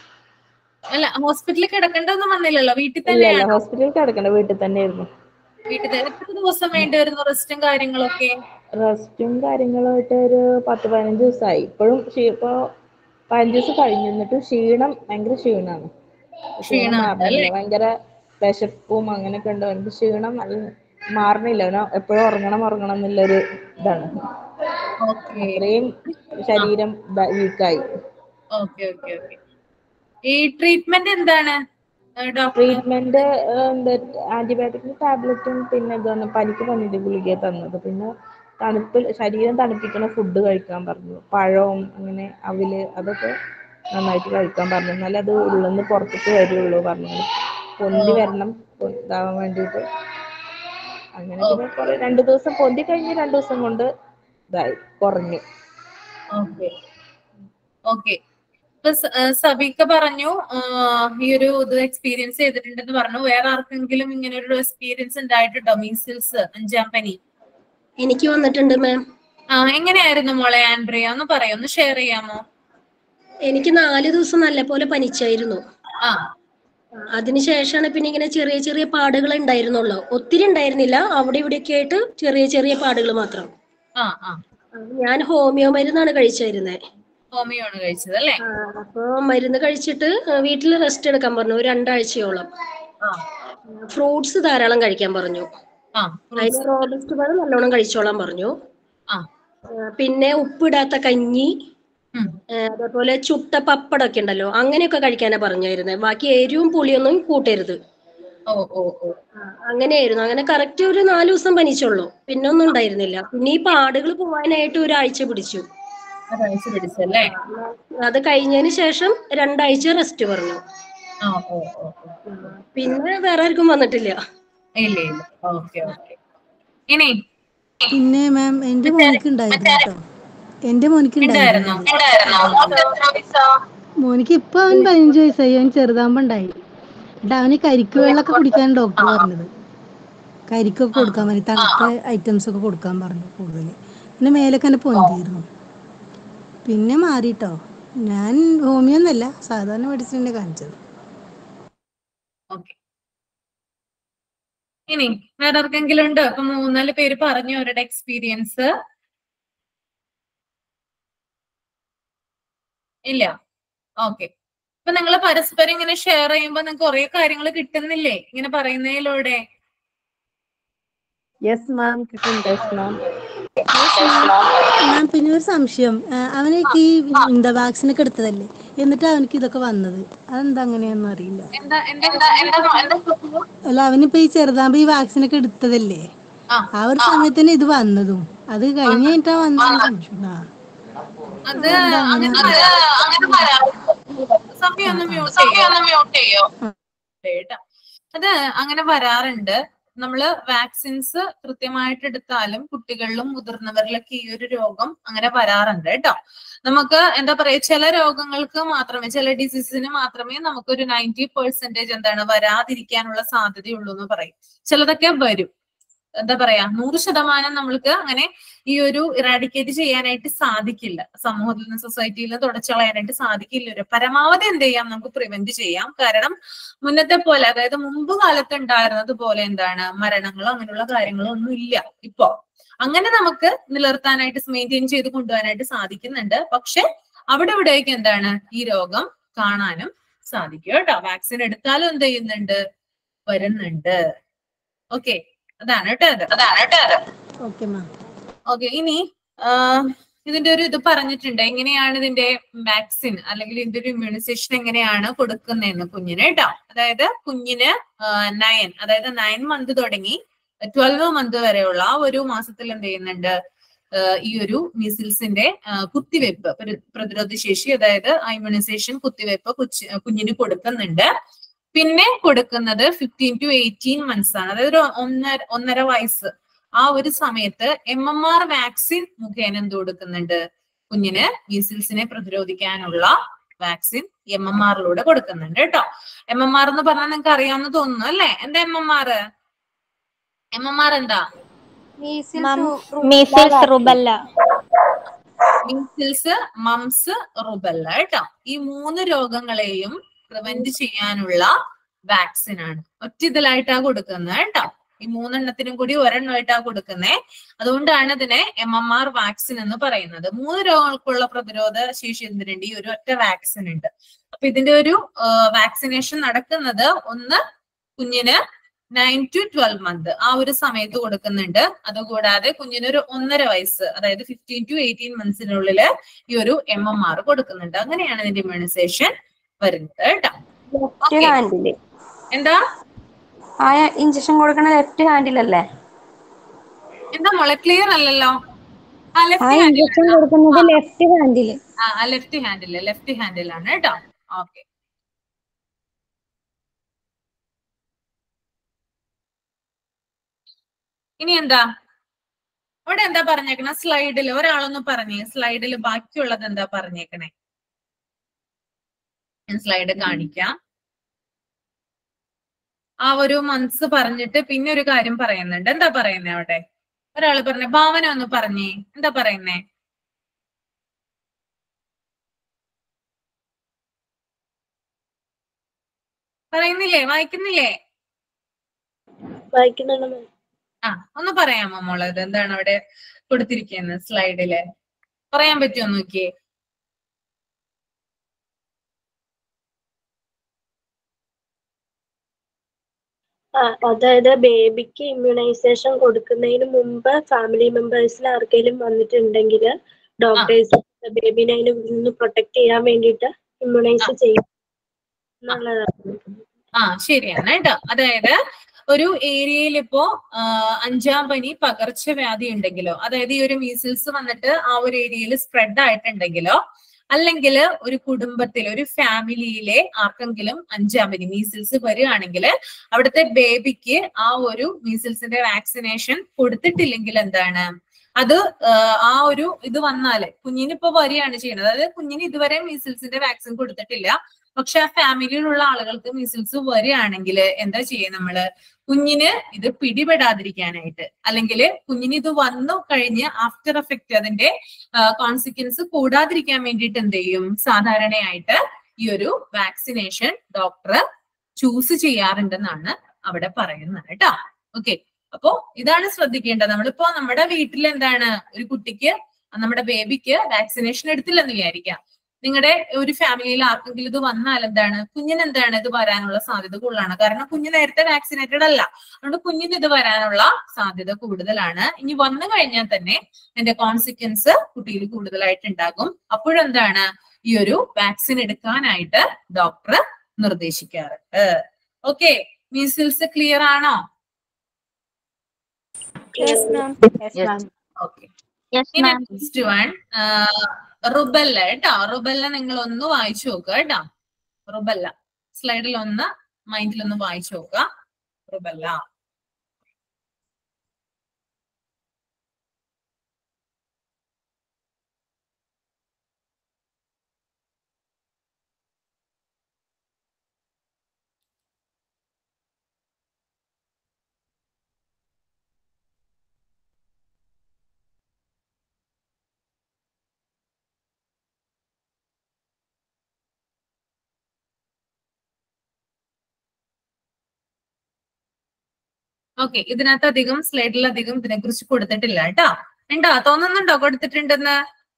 അല്ല ഹോസ്പിറ്റലിൽ കിടക്കേണ്ടതൊന്നും വന്നില്ലല്ലോ വീട്ടിൽ ഇല്ല ഇല്ല തന്നെയാണോ ഹോസ്പിറ്റലിൽ കിടക്കണ്ട വീട്ടിൽ തന്നെ ആയിരുന്നു വീട്ടിൽ തന്നെ എത്ര ദിവസം വേണ്ടി വരുന്നു റെസ്റ്റും കാര്യങ്ങളൊക്കെ റെസ്റ്റും കാര്യങ്ങളായിട്ട് ഒരു പത്ത് പതിനഞ്ച് ദിവസമായി ഇപ്പോഴും ഇപ്പൊ പതിനഞ്ച് ദിവസം കഴിഞ്ഞു എന്നിട്ട് ക്ഷീണം ഭയങ്കര ക്ഷീണാണ് ക്ഷീണം ക്ഷീണമുണ്ട് മാറണില്ല ഭയങ്കര വിശപ്പും അങ്ങനെയൊക്കെ ഉണ്ട് ഭയങ്കര ക്ഷീണം നല്ല മാറണില്ല അവന് എപ്പോഴും ഉറങ്ങണം ഉറങ്ങണം എന്നുള്ളൊരു ഇതാണ് ഓക്കെ അത്രയും ശരീരം വീക്കായി ഓക്കെ ഓക്കെ ഓക്കെ ഈ ട്രീറ്റ്മെന്റ് എന്താണ് ഡോക്ടർ ട്രീറ്റ്മെന്റ് എന്താ ആന്റിബയോട്ടിക് ടാബ്ലറ്റും പിന്നെ ഇതാണ് പനിക്ക് പനിന്റെ ഗുളിക തന്നത് പിന്നെ തണുപ്പ് ശരീരം തണുപ്പിക്കുന്ന ഫുഡ് കഴിക്കാൻ പറഞ്ഞു പഴവും അങ്ങനെ അവില് അതൊക്കെ നന്നായിട്ട് കഴിക്കാൻ പറഞ്ഞു എന്നാലേ അത് ഉള്ളിന്ന് പുറത്തേക്ക് വരുള്ളൂ പറഞ്ഞു പൊന്തി വരണം പൊ- ഇതാവാൻ വേണ്ടിയിട്ട് അങ്ങനെ പിന്നെ കുറെ രണ്ടു ദിവസം പൊന്തി കഴിഞ്ഞ് രണ്ടു ദിവസം കൊണ്ട് ഇതായി കുറഞ്ഞു ഓക്കെ ഓക്കെ ഇപ്പൊ സ- ആ, സബിക്ക പറഞ്ഞു ആ, ഈ ഒരു ഇത് എക്സ്പീരിയൻസ് ചെയ്തിട്ടുണ്ടെന്ന് പറഞ്ഞു വേറെ ആർക്കെങ്കിലും ഇങ്ങനെ ഒരു എക്സ്പീരിയൻസ് ഉണ്ടായിട്ടുണ്ടോ മീസിൽസ് അഞ്ചാം പനി എനിക്ക് വന്നിട്ടുണ്ട് മാം ആ എങ്ങനെയായിരുന്നു മോളെ ആൻഡ്രിയ ഒന്ന് പറയോ ഒന്ന് ഷെയർ ചെയ്യാമോ എനിക്ക് നാല് ദിവസം നല്ലപോലെ പനിച്ചായിരുന്നു ആ അതിനുശേഷമാണ് പിന്നെ ഇങ്ങനെ ചെറിയ ചെറിയ പാടുകൾ ഉണ്ടായിരുന്നുള്ളൂ ഒത്തിരി ഉണ്ടായിരുന്നില്ല അവിടെ ഇവിടെയൊക്കെ ആയിട്ട് ചെറിയ ചെറിയ പാടുകൾ മാത്രം ആ ആ ഞാൻ ഹോമിയോ മരുന്നാണ് കഴിച്ചിരുന്നത് ഹോമിയോ ആണ് കഴിച്ചത് അല്ലേ അപ്പോൾ മരുന്ന് കഴിച്ചിട്ട് വീട്ടിൽ റെസ്റ്റ് എടുക്കാൻ പറഞ്ഞു ഒരു രണ്ടാഴ്ചയോളം ആ ഫ്രൂട്ട്സ് ധാരാളം കഴിക്കാൻ പറഞ്ഞു ആ അതിന് റോബസ്റ്റ് പഴം നല്ലോണം കഴിച്ചോളാൻ പറഞ്ഞു ആ ആ, പിന്നെ ഉപ്പിടാത്ത കഞ്ഞി ഉം. ആ, അതേപോലെ ചുട്ട പപ്പടമൊക്കെ ഉണ്ടല്ലോ അങ്ങനെയൊക്കെ കഴിക്കാനാ പറഞ്ഞായിരുന്നത് ബാക്കി എരിവും പുളിയൊന്നും കൂട്ടരുത് ഓ ഓ ഓ ആ, അങ്ങനെയായിരുന്നു അങ്ങനെ കറക്റ്റ് ഒരു നാല് ദിവസം പനിച്ചുള്ളൂ പിന്നെ ഒന്നും ഉണ്ടായിരുന്നില്ല പിന്നെ ഈ പാടുകൾ പോവാനായിട്ട് ഒരാഴ്ച പിടിച്ചു ഒരാഴ്ച പിടിച്ചല്ലേ അത് കഴിഞ്ഞതിന് ശേഷം രണ്ടാഴ്ച റെസ്റ്റ് പറഞ്ഞു ആ ഓ ഓ ഓ. പിന്നെ വേറെ ആർക്കും വന്നിട്ടില്ല ഇല്ല ഇല്ല ഓക്കെ ഓക്കെ ഇനി പിന്നെ മാം എൻ്റെ മോൾക്ക് ഉണ്ടായിരുന്നു കേട്ടോ എന്റെ മോനിക്ക് ഉണ്ടായിരുന്നോ ഉണ്ടായിരുന്നു മോനിക്ക് ഇപ്പൊ അവൻ പതിനഞ്ച് വയസ്സായി അവൻ ചെറുതാകുമ്പോ ഉണ്ടായി എന്നിട്ട് അവന് കരിക്ക് വെള്ളമൊക്കെ കുടിക്കാൻ ഡോക്ടർ പറഞ്ഞത് കരിക്കൊക്കെ കൊടുക്കാൻ പറഞ്ഞു തണുത്ത ഐറ്റംസ് ഒക്കെ കൊടുക്കാൻ പറഞ്ഞു കൂടുതൽ പിന്നെ മേലൊക്കെ എന്നെ പൊന്തിയിരുന്നു പിന്നെ മാറിട്ടോ ഞാൻ ഹോമിയോ ഒന്നല്ല സാധാരണ മെഡിസിൻ തന്നെ കാണിച്ചത് ഓക്കെ ഇനി വേറെ ആർക്കെങ്കിലും ഉണ്ടോ ഇപ്പൊ മൂന്നാല് പേര് പറഞ്ഞു അവരുടെ എക്സ്പീരിയൻസ് ഇല്ല ഓക്കെ ഇപ്പൊ നിങ്ങൾ പരസ്പരം ഇങ്ങനെ ഷെയർ ചെയ്യുമ്പോ നിങ്ങൾക്ക് കുറെ കാര്യങ്ങൾ കിട്ടുന്നില്ലേ ഇങ്ങനെ പറയുന്നതിലൂടെ യെസ് മാം കിട്ടുന്നുണ്ട് യെസ് മാം ഞാൻ പിന്നെ ഒരു സംശയം ആ, അവനൊക്കെ ഈ എന്താ വാക്സിൻ ഒക്കെ എടുത്തതല്ലേ എന്നിട്ട് അവനക്ക് ഇതൊക്കെ വന്നത് അതെന്താ അങ്ങനെയാണെന്ന് അറിയില്ല എന്താ എന്താ അല്ല അവനിപ്പോ ഈ ചെറുതാകുമ്പോ ഈ വാക്സിൻ ഒക്കെ എടുത്തതല്ലേ ആ. ആ ഒരു സമയത്ത് തന്നെ ഇത് വന്നതും അത് കഴിഞ്ഞ് കഴിഞ്ഞിട്ടാ വന്നതെന്ന് സംശയം ആ അത് അങ്ങനെ സമയം ഒന്ന് മ്യൂട്ട് ചെയ്യോ കേട്ടോ അത് അങ്ങനെ വരാറുണ്ട് നമ്മള് വാക്സിൻസ് കൃത്യമായിട്ട് എടുത്താലും കുട്ടികളിലും മുതിർന്നവരിലൊക്കെ ഈ ഒരു രോഗം അങ്ങനെ വരാറുണ്ട് കേട്ടോ നമുക്ക് എന്താ പറയാ ചില രോഗങ്ങൾക്ക് മാത്രമേ ചില ഡിസീസിന് മാത്രമേ നമുക്കൊരു നയൻറ്റി പെർസെന്റേജ് എന്താണ് വരാതിരിക്കാനുള്ള സാധ്യതയുള്ളൂ എന്ന് പറയും ചിലതൊക്കെ വരും എന്താ പറയാ നൂറ് ശതമാനം നമ്മൾക്ക് അങ്ങനെ ഈ ഒരു ഇറാഡിക്കേറ്റ് ചെയ്യാനായിട്ട് സാധിക്കില്ല സമൂഹത്തിൽ നിന്ന് സൊസൈറ്റിയിൽ നിന്ന് തുടച്ചു കളയാനായിട്ട് സാധിക്കില്ല ഒരു പരമാവധി എന്ത് ചെയ്യാം നമുക്ക് പ്രിവെന്റ് ചെയ്യാം കാരണം മുന്നത്തെ പോലെ അതായത് മുമ്പ് കാലത്ത് ഉണ്ടായിരുന്നത് പോലെ എന്താണ് മരണങ്ങളോ അങ്ങനെയുള്ള കാര്യങ്ങളോ ഒന്നും ഇല്ല ഇപ്പോ അങ്ങനെ നമുക്ക് നിലനിർത്താനായിട്ട് മെയിൻറ്റെയിൻ ചെയ്ത് കൊണ്ടുപോകാനായിട്ട് സാധിക്കുന്നുണ്ട് പക്ഷെ അവിടെ ഇവിടേക്ക് എന്താണ് ഈ രോഗം കാണാനും സാധിക്കും കേട്ടോ വാക്സിൻ എടുത്താലും എന്ത് ചെയ്യുന്നുണ്ട് വരുന്നുണ്ട് ഓക്കെ അതാണ് കേട്ടോ അത് അതാണ് കേട്ടോ അത് ഓക്കെ മാം ഓക്കെ ഇനി ആ, ഇതിന്റെ ഒരു ഇത് പറഞ്ഞിട്ടുണ്ട് എങ്ങനെയാണ് ഇതിന്റെ വാക്സിൻ അല്ലെങ്കിൽ ഇതിന്റെ ഒരു ഇമ്മ്യൂണൈസേഷൻ എങ്ങനെയാണ് കൊടുക്കുന്നതെന്ന് കുഞ്ഞിന് കേട്ടോ അതായത് കുഞ്ഞിന് നയൻ അതായത് നയൻ മന്ത് തുടങ്ങി ട്വൽവ് മന്ത് വരെയുള്ള ആ ഒരു മാസത്തിൽ എന്ത് ചെയ്യുന്നുണ്ട് ആ, ഈ ഒരു മീസിൽസിന്റെ കുത്തിവെപ്പ് പ്ര- പ്രതിരോധ ശേഷി അതായത് ഇമ്മ്യൂണൈസേഷൻ കുത്തിവെപ്പ് കൊച്ചി- കുഞ്ഞിന് കൊടുക്കുന്നുണ്ട് പിന്നെ കൊടുക്കുന്നത് ഫിഫ്റ്റീൻ ടു എയ്റ്റീൻ മന്ത്സ് ആണ് അതായത് ഒരു ഒന്നര ഒന്നര വയസ്സ് ആ ഒരു സമയത്ത് എം എം ആർ വാക്സിൻ മുഖേന എന്ത് കൊടുക്കുന്നുണ്ട് കുഞ്ഞിന് മീസിൽസിനെ പ്രതിരോധിക്കാനുള്ള വാക്സിൻ എം എം ആറിലൂടെ കൊടുക്കുന്നുണ്ട് കേട്ടോ എം എം ആർ എന്ന് പറഞ്ഞാൽ നിങ്ങൾക്ക് അറിയാമെന്ന് തോന്നുന്നു അല്ലേ എന്താ M M R M M R എന്താ measles rubella measles mumps rubella കേട്ടോ ഈ മൂന്ന് രോഗങ്ങളെയും പ്രിവെന്റ് ചെയ്യാനുള്ള വാക്സിൻ ആണ് ഒറ്റ ഇതിലായിട്ടാ കൊടുക്കുന്നത് കേട്ടോ ഈ മൂന്നെണ്ണത്തിനും കൂടി ഒരെണ്ണമായിട്ടാ കൊടുക്കുന്നേ അതുകൊണ്ടാണ് ഇതിനെ എം എം ആർ വാക്സിൻ എന്ന് പറയുന്നത് മൂന്ന് രോഗങ്ങൾക്കുള്ള പ്രതിരോധ ശേഷി എന്തിനുണ്ട് ഈ ഒരു ഒറ്റ വാക്സിൻ ഉണ്ട് അപ്പൊ ഇതിന്റെ ഒരു വാക്സിനേഷൻ നടക്കുന്നത് ഒന്ന് കുഞ്ഞിന് നയൻ ടു ട്വൽവ് മന്ത് ആ ഒരു സമയത്ത് കൊടുക്കുന്നുണ്ട് അതുകൂടാതെ കുഞ്ഞിന് ഒരു ഒന്നര വയസ്സ് അതായത് ഫിഫ്റ്റീൻ ടു എയ്റ്റീൻ മന്ത്സിനുള്ളില് ഈ ഒരു എം എം ആർ കൊടുക്കുന്നുണ്ട് അങ്ങനെയാണ് ഇതിന്റെ ഇമ്മ്യൂണൈസേഷൻ വരുന്നത് കേട്ടോ ലെഫ്റ്റ് Okay. ഹാൻഡില് എന്താ ആ ഇഞ്ചക്ഷൻ കൊടുക്കണ ലെഫ്റ്റ് ഹാൻഡിലല്ലേ എന്താ മോളെ ക്ലിയർ അല്ലല്ലോ ആ ആ ലെഫ്റ്റ് ഹാൻഡിൽ ഇഞ്ചക്ഷൻ കൊടുക്കുന്നത് ലെഫ്റ്റ് ഹാൻഡില് ആ ലെഫ്റ്റ് ഹാൻഡിൽ ലെഫ്റ്റ് ഹാൻഡിലാണ് കേട്ടോ ഓക്കെ ഇനി എന്താ അവിടെ എന്താ പറഞ്ഞേക്കണേ സ്ലൈഡിൽ ഒരാളൊന്ന് പറഞ്ഞേ സ്ലൈഡിൽ ബാക്കിയുള്ളത് എന്താ പറഞ്ഞേക്കണേ ഞാൻ സ്ലൈഡ് കാണിക്കാം ആ ഒരു മന്ത്സ് പറഞ്ഞിട്ട് പിന്നെ ഒരു കാര്യം പറയുന്നുണ്ട് എന്താ പറയുന്നേ അവിടെ ഒരാള് പറഞ്ഞേ ഭാവന ഒന്ന് പറഞ്ഞേ എന്താ പറയുന്നേ പറയുന്നില്ലേ വായിക്കുന്നില്ലേ വായിക്കുന്നുണ്ട് മാം ആ ഒന്ന് പറയാമോ മോളെ ഇത് എന്താണ് അവിടെ കൊടുത്തിരിക്കുന്നത് സ്ലൈഡില് പറയാൻ പറ്റുമോ നോക്കിയേ ആ, അതായത് ബേബിക്ക് ഇമ്മ്യൂണൈസേഷൻ കൊടുക്കുന്നതിന് മുമ്പ് ഫാമിലി മെമ്പേഴ്സിൽ ആർക്കെങ്കിലും വന്നിട്ടുണ്ടെങ്കിൽ ഡോക്ടേഴ്സ് ബേബിനെ അതിന് നിന്ന് പ്രൊട്ടക്ട് ചെയ്യാൻ വേണ്ടിയിട്ട് ഇമ്മ്യൂണൈസ് ചെയ്യും എന്നുള്ളതാണ് ആ ശരിയാണ് കേട്ടോ അതായത് ഒരു ഏരിയയിൽ ഇപ്പോ ആ, അഞ്ചാം പനി പകർച്ചവ്യാധി ഉണ്ടെങ്കിലോ അതായത് ഈ ഒരു മീസിൽസ് വന്നിട്ട് ആ ഒരു ഏരിയയിൽ സ്പ്രെഡ് ആയിട്ടുണ്ടെങ്കിലോ അല്ലെങ്കിൽ ഒരു കുടുംബത്തിൽ ഒരു ഫാമിലിയിലെ ആർക്കെങ്കിലും അഞ്ചാം പനി മീസിൽസ് വരികയാണെങ്കിൽ അവിടുത്തെ ബേബിക്ക് ആ ഒരു മീസിൽസിന്റെ വാക്സിനേഷൻ കൊടുത്തിട്ടില്ലെങ്കിൽ എന്താണ് അത് ആഹ് ആ ഒരു ഇത് വന്നാല് കുഞ്ഞിന് ഇപ്പൊ വരികയാണ് ചെയ്യുന്നത് അതായത് കുഞ്ഞിന് ഇതുവരെ മീസിൽസിന്റെ വാക്സിൻ കൊടുത്തിട്ടില്ല പക്ഷെ ആ ഫാമിലിയിലുള്ള ആളുകൾക്ക് മീസിൽസ് വരികയാണെങ്കിൽ എന്താ ചെയ്യുക നമ്മള് കുഞ്ഞിന് ഇത് പിടിപെടാതിരിക്കാനായിട്ട് അല്ലെങ്കിൽ കുഞ്ഞിന് ഇത് വന്നു കഴിഞ്ഞ് ആഫ്റ്റർ എഫക്റ്റ് അതിന്റെ കോൺസിക്വൻസ് കൂടാതിരിക്കാൻ വേണ്ടിയിട്ട് എന്ത് ചെയ്യും സാധാരണയായിട്ട് ഈ ഒരു വാക്സിനേഷൻ ഡോക്ടർ ചൂസ് ചെയ്യാറുണ്ടെന്നാണ് അവിടെ പറയുന്നത് കേട്ടോ ഓക്കെ അപ്പോ ഇതാണ് ശ്രദ്ധിക്കേണ്ടത് നമ്മളിപ്പോ നമ്മുടെ വീട്ടിൽ എന്താണ് ഒരു കുട്ടിക്ക് നമ്മുടെ ബേബിക്ക് വാക്സിനേഷൻ എടുത്തില്ലെന്ന് വിചാരിക്കാം നിങ്ങളുടെ ഒരു ഫാമിലിയിൽ ആർക്കെങ്കിലും ഇത് വന്നാൽ എന്താണ് കുഞ്ഞിന് എന്താണ് ഇത് വരാനുള്ള സാധ്യത കൂടുതലാണ് കാരണം കുഞ്ഞ് നേരത്തെ വാക്സിനേറ്റഡ് അല്ല അതുകൊണ്ട് കുഞ്ഞിന് ഇത് വരാനുള്ള സാധ്യത കൂടുതലാണ് ഇനി വന്നു കഴിഞ്ഞാൽ തന്നെ അതിന്റെ കോൺസിക്വൻസ് കുട്ടിയിൽ കൂടുതലായിട്ട് ഉണ്ടാകും അപ്പോഴെന്താണ് ഈ ഒരു വാക്സിൻ എടുക്കാനായിട്ട് ഡോക്ടർ നിർദ്ദേശിക്കാറുണ്ട് ഓക്കെ മീസിൽസ് ക്ലിയർ ആണോ യെസ് മാം ഓക്കെ യെസ് ഇനി മാം നെക്സ്റ്റ് വൺ റുബല്ല കേട്ടോ റുബല്ല നിങ്ങൾ ഒന്ന് വായിച്ചു നോക്കുക കേട്ടോ റുബല്ല സ്ലൈഡിൽ ഒന്ന് മൈൻഡിൽ ഒന്ന് വായിച്ചു നോക്കുക റുബല്ല ഓക്കെ ഇതിനകത്ത് അധികം സ്ലൈഡിൽ അധികം ഇതിനെ കുറിച്ച് കൊടുത്തിട്ടില്ല കേട്ടോ ഉണ്ടോ തോന്നുന്നുണ്ടോ കൊടുത്തിട്ടുണ്ടെന്ന്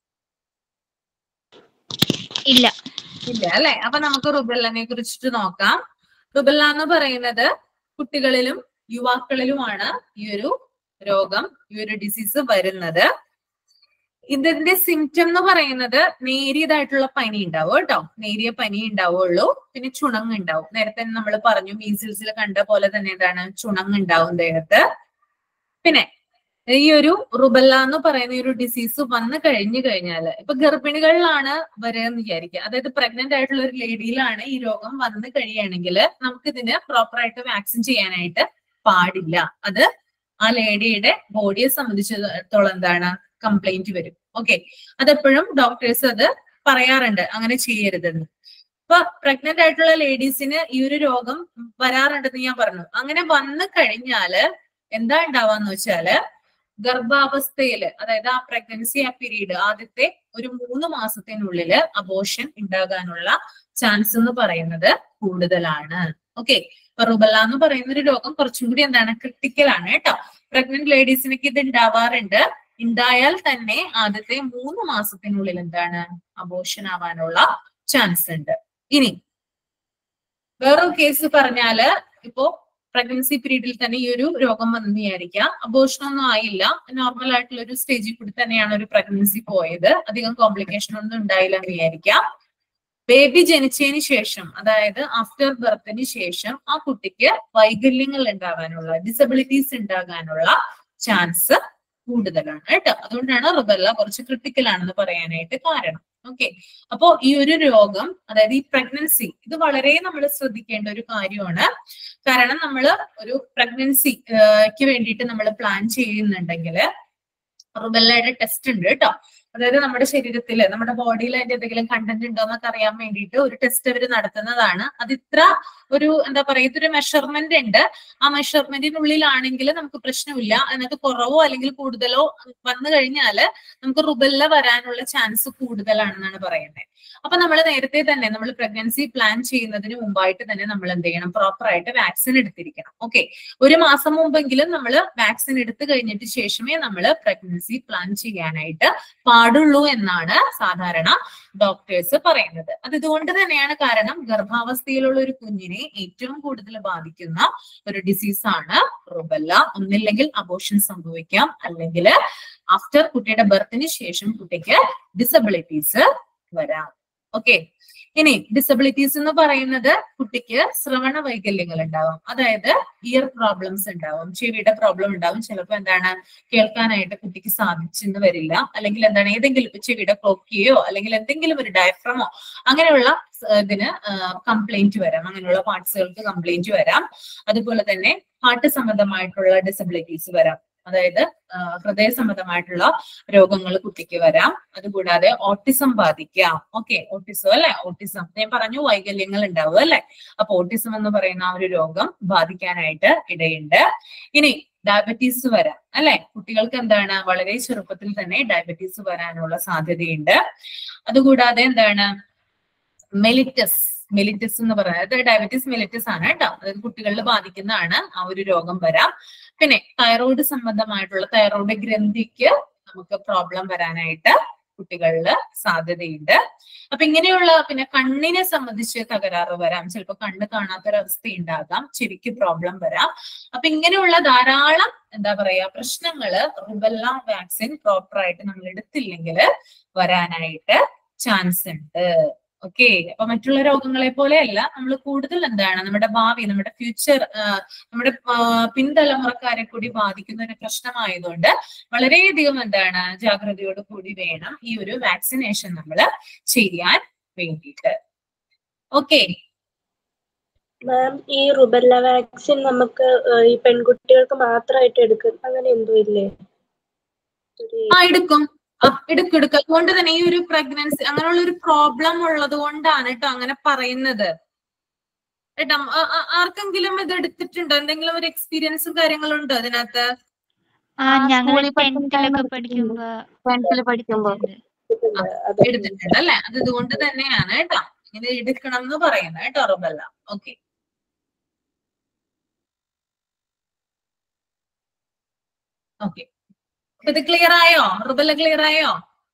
ഇല്ല ഇല്ല അല്ലെ അപ്പൊ നമുക്ക് റുബെല്ലനെ കുറിച്ചിട്ട് നോക്കാം റുബെല്ല എന്ന് പറയുന്നത് കുട്ടികളിലും യുവാക്കളിലുമാണ് ഈ ഒരു രോഗം ഈ ഒരു ഡിസീസ് വരുന്നത് ഇതിന്റെ സിംറ്റം എന്ന് പറയുന്നത് നേരിയതായിട്ടുള്ള പനി ഉണ്ടാവും കേട്ടോ നേരിയ പനി ഉണ്ടാവുള്ളൂ പിന്നെ ചുണങ്ങ് ഉണ്ടാവും നേരത്തെ നമ്മൾ പറഞ്ഞു മീസിൽസിൽ കണ്ട പോലെ തന്നെ എന്താണ് ചുണങ്ങ് ഉണ്ടാവും ദേഹത്ത് പിന്നെ ഈ ഒരു റുബല്ല എന്ന് പറയുന്ന ഈ ഒരു ഡിസീസ് വന്നു കഴിഞ്ഞു കഴിഞ്ഞാല് ഇപ്പൊ ഗർഭിണികളിലാണ് വരിക എന്ന് വിചാരിക്കുക അതായത് പ്രഗ്നന്റ് ആയിട്ടുള്ള ഒരു ലേഡിയിലാണ് ഈ രോഗം വന്നു കഴിയുകയാണെങ്കിൽ നമുക്ക് ഇതിന് പ്രോപ്പർ ആയിട്ട് വാക്സിൻ ചെയ്യാനായിട്ട് പാടില്ല അത് ആ ലേഡിയുടെ ബോഡിയെ സംബന്ധിച്ചിടത്തോളം എന്താണ് കംപ്ലൈന്റ് വരും ഓക്കെ അതെപ്പോഴും ഡോക്ടേഴ്സ് അത് പറയാറുണ്ട് അങ്ങനെ ചെയ്യരുതെന്ന് ഇപ്പൊ പ്രഗ്നന്റ് ആയിട്ടുള്ള ലേഡീസിന് ഈ ഒരു രോഗം വരാറുണ്ടെന്ന് ഞാൻ പറഞ്ഞു അങ്ങനെ വന്നു കഴിഞ്ഞാല് എന്താ ഉണ്ടാവാന്ന് വെച്ചാല് ഗർഭാവസ്ഥയില് അതായത് ആ പ്രഗ്നൻസി ആ പീരീഡ് ആദ്യത്തെ ഒരു മൂന്ന് മാസത്തിനുള്ളില് അബോഷൻ ഉണ്ടാകാനുള്ള ചാൻസ് എന്ന് പറയുന്നത് കൂടുതലാണ് ഓക്കെ റുബല്ല എന്ന് പറയുന്ന ഒരു രോഗം കുറച്ചും കൂടി എന്താണ് ക്രിട്ടിക്കൽ ആണ് കേട്ടോ പ്രഗ്നന്റ് ലേഡീസിനൊക്കെ ഇത് ഉണ്ടാവാറുണ്ട് ഉണ്ടായാൽ തന്നെ ആദ്യത്തെ മൂന്ന് മാസത്തിനുള്ളിൽ എന്താണ് അബോഷൻ ആവാനുള്ള ചാൻസ് ഉണ്ട് ഇനി വേറൊരു കേസ് പറഞ്ഞാല് ഇപ്പോ പ്രഗ്നൻസി പീരീഡിൽ തന്നെ ഈ ഒരു രോഗം വന്നു വിചാരിക്കാം അബോഷൻ ഒന്നും ആയില്ല നോർമൽ ആയിട്ടുള്ള ഒരു സ്റ്റേജിൽ കൂടി തന്നെയാണ് ഒരു പ്രഗ്നൻസി പോയത് അധികം കോംപ്ലിക്കേഷൻ ഒന്നും ഉണ്ടായില്ല എന്ന് വിചാരിക്കാം ബേബി ജനിച്ചതിന് ശേഷം അതായത് ആഫ്റ്റർ ബർത്തിന് ശേഷം ആ കുട്ടിക്ക് വൈകല്യങ്ങൾ ഉണ്ടാകാനുള്ള ഡിസബിലിറ്റീസ് ഉണ്ടാകാനുള്ള ചാൻസ് കൂടുതലാണ് കേട്ടോ അതുകൊണ്ടാണ് റുബല്ല കുറച്ച് ക്രിട്ടിക്കൽ ആണെന്ന് പറയാനായിട്ട് കാരണം ഓക്കെ അപ്പോ ഈ ഒരു രോഗം അതായത് ഈ പ്രഗ്നൻസി ഇത് വളരെ നമ്മൾ ശ്രദ്ധിക്കേണ്ട ഒരു കാര്യമാണ് കാരണം നമ്മൾ ഒരു പ്രഗ്നൻസിക്ക് വേണ്ടിയിട്ട് നമ്മൾ പ്ലാൻ ചെയ്യുന്നുണ്ടെങ്കിൽ റുബല്ലയുടെ ടെസ്റ്റ് ഉണ്ട് കേട്ടോ അതായത് നമ്മുടെ ശരീരത്തിൽ നമ്മുടെ ബോഡിയിൽ അതിന്റെ എന്തെങ്കിലും കണ്ടന്റ് ഉണ്ടോ എന്നൊക്കെ അറിയാൻ വേണ്ടിയിട്ട് ഒരു ടെസ്റ്റ് അവർ നടത്തുന്നതാണ് അത് ഇത്ര ഒരു എന്താ പറയുക ഇതൊരു മെഷർമെന്റ് ഉണ്ട് ആ മെഷർമെന്റിനുള്ളിലാണെങ്കിൽ നമുക്ക് പ്രശ്നമില്ല അതിനകത്ത് കുറവോ അല്ലെങ്കിൽ കൂടുതലോ വന്നു കഴിഞ്ഞാല് നമുക്ക് റുബല്ല വരാനുള്ള ചാൻസ് കൂടുതലാണെന്നാണ് പറയുന്നത് അപ്പൊ നമ്മൾ നേരത്തെ തന്നെ നമ്മൾ പ്രഗ്നൻസി പ്ലാൻ ചെയ്യുന്നതിന് മുമ്പായിട്ട് തന്നെ നമ്മൾ എന്ത് ചെയ്യണം പ്രോപ്പർ ആയിട്ട് വാക്സിൻ എടുത്തിരിക്കണം ഓക്കെ ഒരു മാസം മുമ്പെങ്കിലും നമ്മൾ വാക്സിൻ എടുത്തു കഴിഞ്ഞിട്ട് ശേഷമേ നമ്മൾ പ്രഗ്നൻസി പ്ലാൻ ചെയ്യാനായിട്ട് പാടുള്ളൂ എന്നാണ് സാധാരണ ഡോക്ടേഴ്സ് പറയുന്നത് അത് ഇതുകൊണ്ട് തന്നെയാണ് കാരണം ഗർഭാവസ്ഥയിലുള്ള ഒരു കുഞ്ഞിനെ ഏറ്റവും കൂടുതൽ ബാധിക്കുന്ന ഒരു ഡിസീസ് ആണ് റുബല്ല ഒന്നില്ലെങ്കിൽ അബോഷൻ സംഭവിക്കാം അല്ലെങ്കിൽ ആഫ്റ്റർ കുട്ടിയുടെ ബർത്തിന് ശേഷം കുട്ടിക്ക് ഡിസബിലിറ്റീസ് വരാം ഓക്കെ ഇനി ഡിസബിലിറ്റീസ് എന്ന് പറയുന്നത് കുട്ടിക്ക് ശ്രവണ വൈകല്യങ്ങൾ ഉണ്ടാവും അതായത് ഇയർ പ്രോബ്ലംസ് ഉണ്ടാവും ചെവിയുടെ പ്രോബ്ലം ഉണ്ടാവും ചിലപ്പോൾ എന്താണ് കേൾക്കാനായിട്ട് കുട്ടിക്ക് സാധിച്ചെന്ന് വരില്ല അല്ലെങ്കിൽ എന്താണ് ഏതെങ്കിലും ഇപ്പൊ ചെവിയുടെ ക്ലോക്കിയോ അല്ലെങ്കിൽ എന്തെങ്കിലും ഒരു ഡയഫ്രമോ അങ്ങനെയുള്ള സ് ഇതിന് കംപ്ലൈന്റ് വരാം അങ്ങനെയുള്ള പാർട്സുകൾക്ക് കംപ്ലൈന്റ് വരാം അതുപോലെ തന്നെ ഹാർട്ട് സംബന്ധമായിട്ടുള്ള ഡിസബിലിറ്റീസ് വരാം അതായത് ആ, ഹൃദയ സംബന്ധമായിട്ടുള്ള രോഗങ്ങൾ കുട്ടിക്ക് വരാം അതുകൂടാതെ ഓട്ടിസം ബാധിക്കാം ഓക്കെ ഓട്ടിസം അല്ലെ ഓട്ടിസം ഞാൻ പറഞ്ഞു വൈകല്യങ്ങൾ ഉണ്ടാവും അല്ലെ അപ്പൊ ഓട്ടിസം എന്ന് പറയുന്ന ആ ഒരു രോഗം ബാധിക്കാനായിട്ട് ഇടയുണ്ട് ഇനി ഡയബറ്റീസ് വരാം അല്ലെ കുട്ടികൾക്ക് എന്താണ് വളരെ ചെറുപ്പത്തിൽ തന്നെ ഡയബറ്റീസ് വരാനുള്ള സാധ്യതയുണ്ട് അതുകൂടാതെ എന്താണ് മെലിറ്റസ് മെലിറ്റസ് എന്ന് പറയുന്നത് ഡയബറ്റീസ് മെലിറ്റസ് ആണ് കേട്ടോ അതായത് കുട്ടികളിൽ ബാധിക്കുന്നതാണ് ആ ഒരു രോഗം വരാം പിന്നെ തൈറോയ്ഡ് സംബന്ധമായിട്ടുള്ള തൈറോയ്ഡ് ഗ്രന്ഥിക്ക് നമുക്ക് പ്രോബ്ലം വരാനായിട്ട് കുട്ടികളിൽ സാധ്യതയുണ്ട് അപ്പൊ ഇങ്ങനെയുള്ള പിന്നെ കണ്ണിനെ സംബന്ധിച്ച് തകരാറ് വരാം ചിലപ്പോൾ കണ്ണ് കാണാത്തൊരവസ്ഥ ഉണ്ടാകാം ചെവിക്ക് പ്രോബ്ലം വരാം അപ്പൊ ഇങ്ങനെയുള്ള ധാരാളം എന്താ പറയാ പ്രശ്നങ്ങള് റുബെല്ല വാക്സിൻ പ്രോപ്പർ ആയിട്ട് നമ്മൾ എടുത്തില്ലെങ്കിൽ വരാനായിട്ട് ചാൻസ് ഉണ്ട് ഓക്കെ അപ്പൊ മറ്റുള്ള രോഗങ്ങളെ പോലെയല്ല നമ്മൾ കൂടുതൽ എന്താണ് നമ്മുടെ ഭാവി നമ്മുടെ ഫ്യൂച്ചർ നമ്മുടെ ആ, പിൻതലമുറക്കാരെ കൂടി ബാധിക്കുന്ന ഒരു പ്രശ്നമായതുകൊണ്ട് വളരെയധികം എന്താണ് ജാഗ്രതയോട് കൂടി വേണം ഈ ഒരു വാക്സിനേഷൻ നമ്മൾ ചെയ്യാൻ വേണ്ടിയിട്ട് ഓക്കെ മാം ഈ റുബെല്ല വാക്സിൻ നമുക്ക് ഏഹ്, ഈ പെൺകുട്ടികൾക്ക് മാത്രമായിട്ട് എടുക്കും അങ്ങനെ എന്തോ ഇല്ലേ ഒരു ആ എടുക്കും ആ എടുക്കും എടുക്കും അതുകൊണ്ട് തന്നെ ഈ ഒരു പ്രഗ്നൻസി അങ്ങനെയുള്ള ഒരു പ്രോബ്ലം ഉള്ളത് കൊണ്ടാണ് കേട്ടോ അങ്ങനെ പറയുന്നത് ഏട്ടാ ആ- ആ- ആർക്കെങ്കിലും ഇത് എടുത്തിട്ടുണ്ടോ എന്തെങ്കിലും ഒരു എക്സ്പീരിയൻസും കാര്യങ്ങളും ഉണ്ടോ ഇതിനകത്ത് ആ ഞങ്ങൾ ടെൻത്തിലൊക്കെ പഠിക്കുമ്പോ ടെൻത്തിൽ പഠിക്കുമ്പോ എടുത്തിട്ടുണ്ട്. അത് എടുത്തിട്ടുണ്ട് അല്ലെ അത് ഇതുകൊണ്ട് തന്നെയാണ് കേട്ടോ ഇങ്ങനെ എടുക്കണം എന്ന് പറയുന്നത് കേട്ടോ റബല്ല ഓക്കെ ഓക്കെ ഇത് ക്ലിയർ ആയോ റുബല്ല ക്ലിയർ ആയോ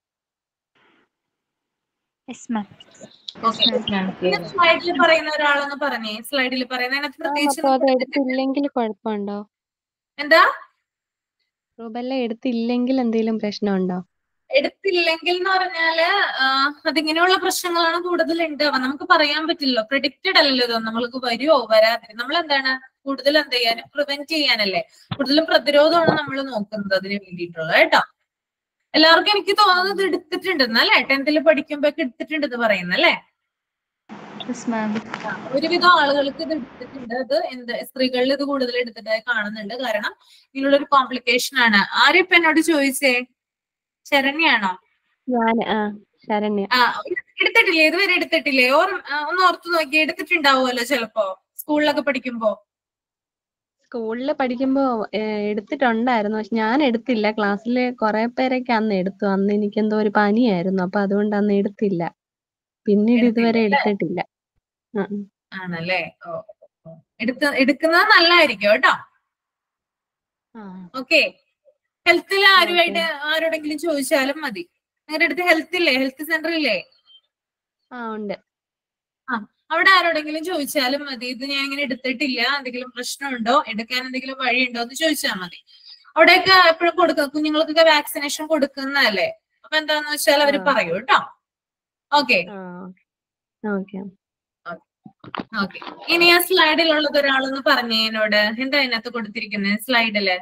യെസ് മാം ഓക്കെ സ്ലൈഡിൽ പറയുന്ന ഒരാളൊന്ന് പറഞ്ഞേ സ്ലൈഡിൽ പറയുന്ന അതിനകത്ത് പ്രത്യേകിച്ച് അപ്പൊ അത് എടുത്തില്ലെങ്കിൽ കുഴപ്പമുണ്ടോ എന്താ റുബല്ല എടുത്തില്ലെങ്കിൽ എന്തെങ്കിലും പ്രശ്നമുണ്ടോ എടുത്തില്ലെങ്കിൽ എന്ന് പറഞ്ഞാല് ആ, അതിങ്ങനെയുള്ള പ്രശ്നങ്ങളാണ് കൂടുതൽ ഉണ്ടാവുക നമുക്ക് പറയാൻ പറ്റില്ലല്ലോ പ്രിഡിക്റ്റഡ് അല്ലല്ലോ ഇതൊന്നും നമ്മൾക്ക് വരുമോ വരാതെ നമ്മൾ എന്താണ് കൂടുതൽ എന്ത് ചെയ്യാൻ പ്രിവെന്റ് ചെയ്യാനല്ലേ കൂടുതലും പ്രതിരോധമാണ് നമ്മൾ നോക്കുന്നത് അതിന് വേണ്ടിയിട്ടുള്ളത് കേട്ടോ എല്ലാവർക്കും എനിക്ക് തോന്നുന്നത് എടുത്തിട്ടുണ്ടെന്ന് അല്ലെ ടെൻത്തിൽ പഠിക്കുമ്പോ ഒക്കെ എടുത്തിട്ടുണ്ടെന്ന് പറയുന്നല്ലേ യെസ് മാം ഒരുവിധം ആളുകൾക്ക് ഇത് എടുത്തിട്ടുണ്ട് അത് എന്ത് സ്ത്രീകളിൽ ഇത് കൂടുതൽ എടുത്തിട്ടായി കാണുന്നുണ്ട് കാരണം ഇതിനുള്ള ഒരു കോംപ്ലിക്കേഷൻ ആണ് ആരും ഇപ്പൊ എന്നോട് ചോദിച്ചേ ശരണ്യാണോ ഞാൻ ആ ശരണ്യ ആ ഇത് എടുത്തിട്ടില്ലേ ഇതുവരെ എടുത്തിട്ടില്ലേ ഓർ ആ, ഒന്ന് ഓർത്ത് നോക്കി എടുത്തിട്ടുണ്ടാവുമല്ലോ ചിലപ്പോ സ്കൂളിലൊക്കെ പഠിക്കുമ്പോ സ്കൂളിൽ പഠിക്കുമ്പോ ഏഹ്, എടുത്തിട്ടുണ്ടായിരുന്നു പക്ഷെ ഞാൻ എടുത്തില്ല ക്ലാസ്സിലെ കുറെ പേരൊക്കെ അന്ന് എടുത്തു അന്ന് എനിക്ക് എന്തോ ഒരു പനിയായിരുന്നു അപ്പൊ അതുകൊണ്ട് അന്ന് എടുത്തില്ല പിന്നീട് ഇതുവരെ എടുത്തില്ല എടുത്തിട്ടില്ല ആ, ഉം. ആണല്ലേ ഓ ഓ. എടുത്ത് എടുക്കുന്നത് നല്ലതായിരിക്കും കേട്ടോ ആ ഓക്കെ ഹെൽത്തിൽ ഓക്കെ ആരുമായിട്ട് ആരോടെങ്കിലും ചോദിച്ചാലും മതി നിങ്ങളുടെ അടുത്ത് ഹെൽത്ത് ഇല്ലേ ഹെൽത്ത് സെന്റർ ഇല്ലേ ആ ഉണ്ട് ആ അവിടെ ആരോടെങ്കിലും ചോദിച്ചാലും മതി ഇത് ഞാൻ ഇങ്ങനെ എടുത്തിട്ടില്ല എന്തെങ്കിലും പ്രശ്നമുണ്ടോ എടുക്കാൻ എന്തെങ്കിലും വഴിയുണ്ടോ എന്ന് ചോദിച്ചാൽ മതി അവിടെയൊക്കെ എപ്പോഴും കൊടുക്കുക കുഞ്ഞുങ്ങൾക്കൊക്കെ വാക്സിനേഷൻ കൊടുക്കുന്നതല്ലേ അപ്പൊ എന്താന്ന് വെച്ചാൽ അവര് ആ പറയൂ കേട്ടോ ഓക്കെ ആ ഓക്കെ ഓക്കെ ഇനി ആ സ്ലൈഡിലുള്ളത് ഒരാളൊന്ന് പറഞ്ഞേ എന്നോട് എന്താ അതിനകത്ത് കൊടുത്തിരിക്കുന്നത് സ്ലൈഡില്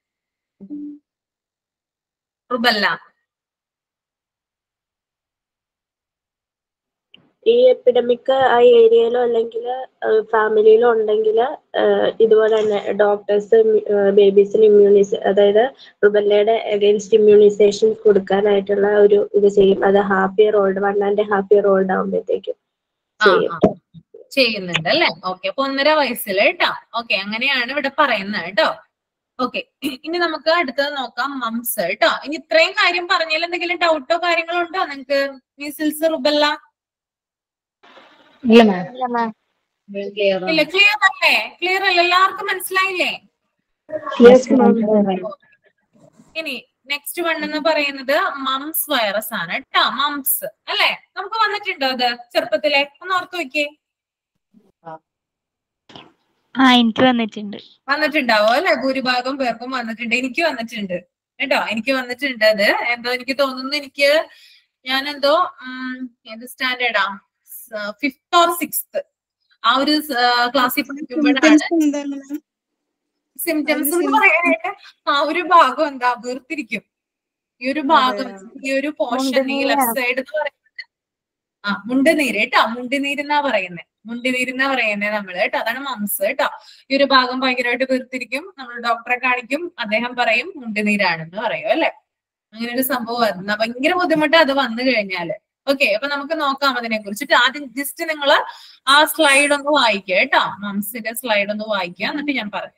റുബല്ല ഈ എപ്പിഡമിക് ആ ഏരിയയിലോ അല്ലെങ്കിൽ ഫാമിലിയിലോ ഉണ്ടെങ്കിൽ ഇതുപോലെ തന്നെ ഡോക്ടേഴ്സ് ബേബീസിന് ഇമ്മ്യൂണൈസ് അതായത് റുബല്ലയുടെ അഗൈൻസ്റ്റ് ഇമ്മ്യൂണൈസേഷൻ കൊടുക്കാനായിട്ടുള്ള ഒരു ഇത് ചെയ്യും അത് half year old one and half year old ആകുമ്പോഴത്തേക്കും ആ ചെയ്യും ആ ചെയ്യുന്നുണ്ട് അല്ലെ ഓക്കെ അപ്പൊ ഒന്നര വയസ്സിൽ കേട്ടോ ഓക്കെ അങ്ങനെയാണ് ഇവിടെ പറയുന്നത് കേട്ടോ ഓക്കെ ഇനി നമുക്ക് അടുത്തത് നോക്കാം മംസ് കേട്ടോ ഇനി ഇത്രയും കാര്യം പറഞ്ഞാൽ എന്തെങ്കിലും ഡൗട്ടോ കാര്യങ്ങളോ ഉണ്ടോ നിങ്ങക്ക് മീസിൽസ് റുബല്ല ഇല്ല മാം ഇല്ല മാം ഇല്ല ക്ലിയർ അല്ലേ ക്ലിയർ അല്ലേ എല്ലാവർക്കും മനസ്സിലായില്ലേ യെസ് മാം ഇനി നെക്സ്റ്റ് വൺ എന്ന് പറയുന്നത് മംസ് വൈറസ് ആണ് കേട്ടോ മംസ് അല്ലെ നമുക്ക് വന്നിട്ടുണ്ടോ അത് ചെറുപ്പത്തിലെ ഒന്ന് ഓർത്ത് നോക്കിയേ ആ എനിക്ക് വന്നിട്ടുണ്ട് വന്നിട്ടുണ്ടാവോ അല്ലെ ഭൂരിഭാഗം പേർക്കും വന്നിട്ടുണ്ട് എനിക്ക് വന്നിട്ടുണ്ട് കേട്ടോ എനിക്ക് വന്നിട്ടുണ്ട് അത് എന്തോ എനിക്ക് തോന്നുന്നു എനിക്ക് ഞാൻ എന്തോ ഉം, ഏത് സ്റ്റാൻഡേർഡാ ഫിഫ്ത് ഓർ സിക്സ്ത് ആ ഒരു ക്ലാസ്സിൽ പഠിക്കുമ്പോഴാണ് സിംറ്റംസ് എന്ന് പറയാനായിട്ട് ആ ഒരു ഭാഗം എന്താ വീർത്തിരിക്കും ഈ ഒരു ഭാഗം ഈ ഒരു പോർഷൻ ഈ ലെഫ്റ്റ് സൈഡ് എന്ന് പറയുന്നത് ആ മുണ്ടുനീര് കേട്ടോ മുണ്ടുനീര് എന്നാ പറയുന്നത് മുണ്ടിനീരെന്നാ പറയുന്നത് നമ്മള് കേട്ടോ അതാണ് മംസ് കേട്ടോ ഈ ഒരു ഭാഗം ഭയങ്കരമായിട്ട് വീർത്തിരിക്കും നമ്മൾ ഡോക്ടറെ കാണിക്കും അദ്ദേഹം പറയും മുണ്ടിനീരാണെന്ന് പറയും അല്ലെ അങ്ങനെ ഒരു സംഭവം വരുന്ന ഭയങ്കര ബുദ്ധിമുട്ട് അത് വന്നു കഴിഞ്ഞാല് ഓക്കെ അപ്പൊ നമുക്ക് നോക്കാം അതിനെ കുറിച്ചിട്ട് ആദ്യം ജസ്റ്റ് നിങ്ങൾ ആ സ്ലൈഡ് ഒന്ന് വായിക്കുക കേട്ടോ മംസിന്റെ സ്ലൈഡ് ഒന്ന് വായിക്കുക എന്നിട്ട് ഞാൻ പറഞ്ഞു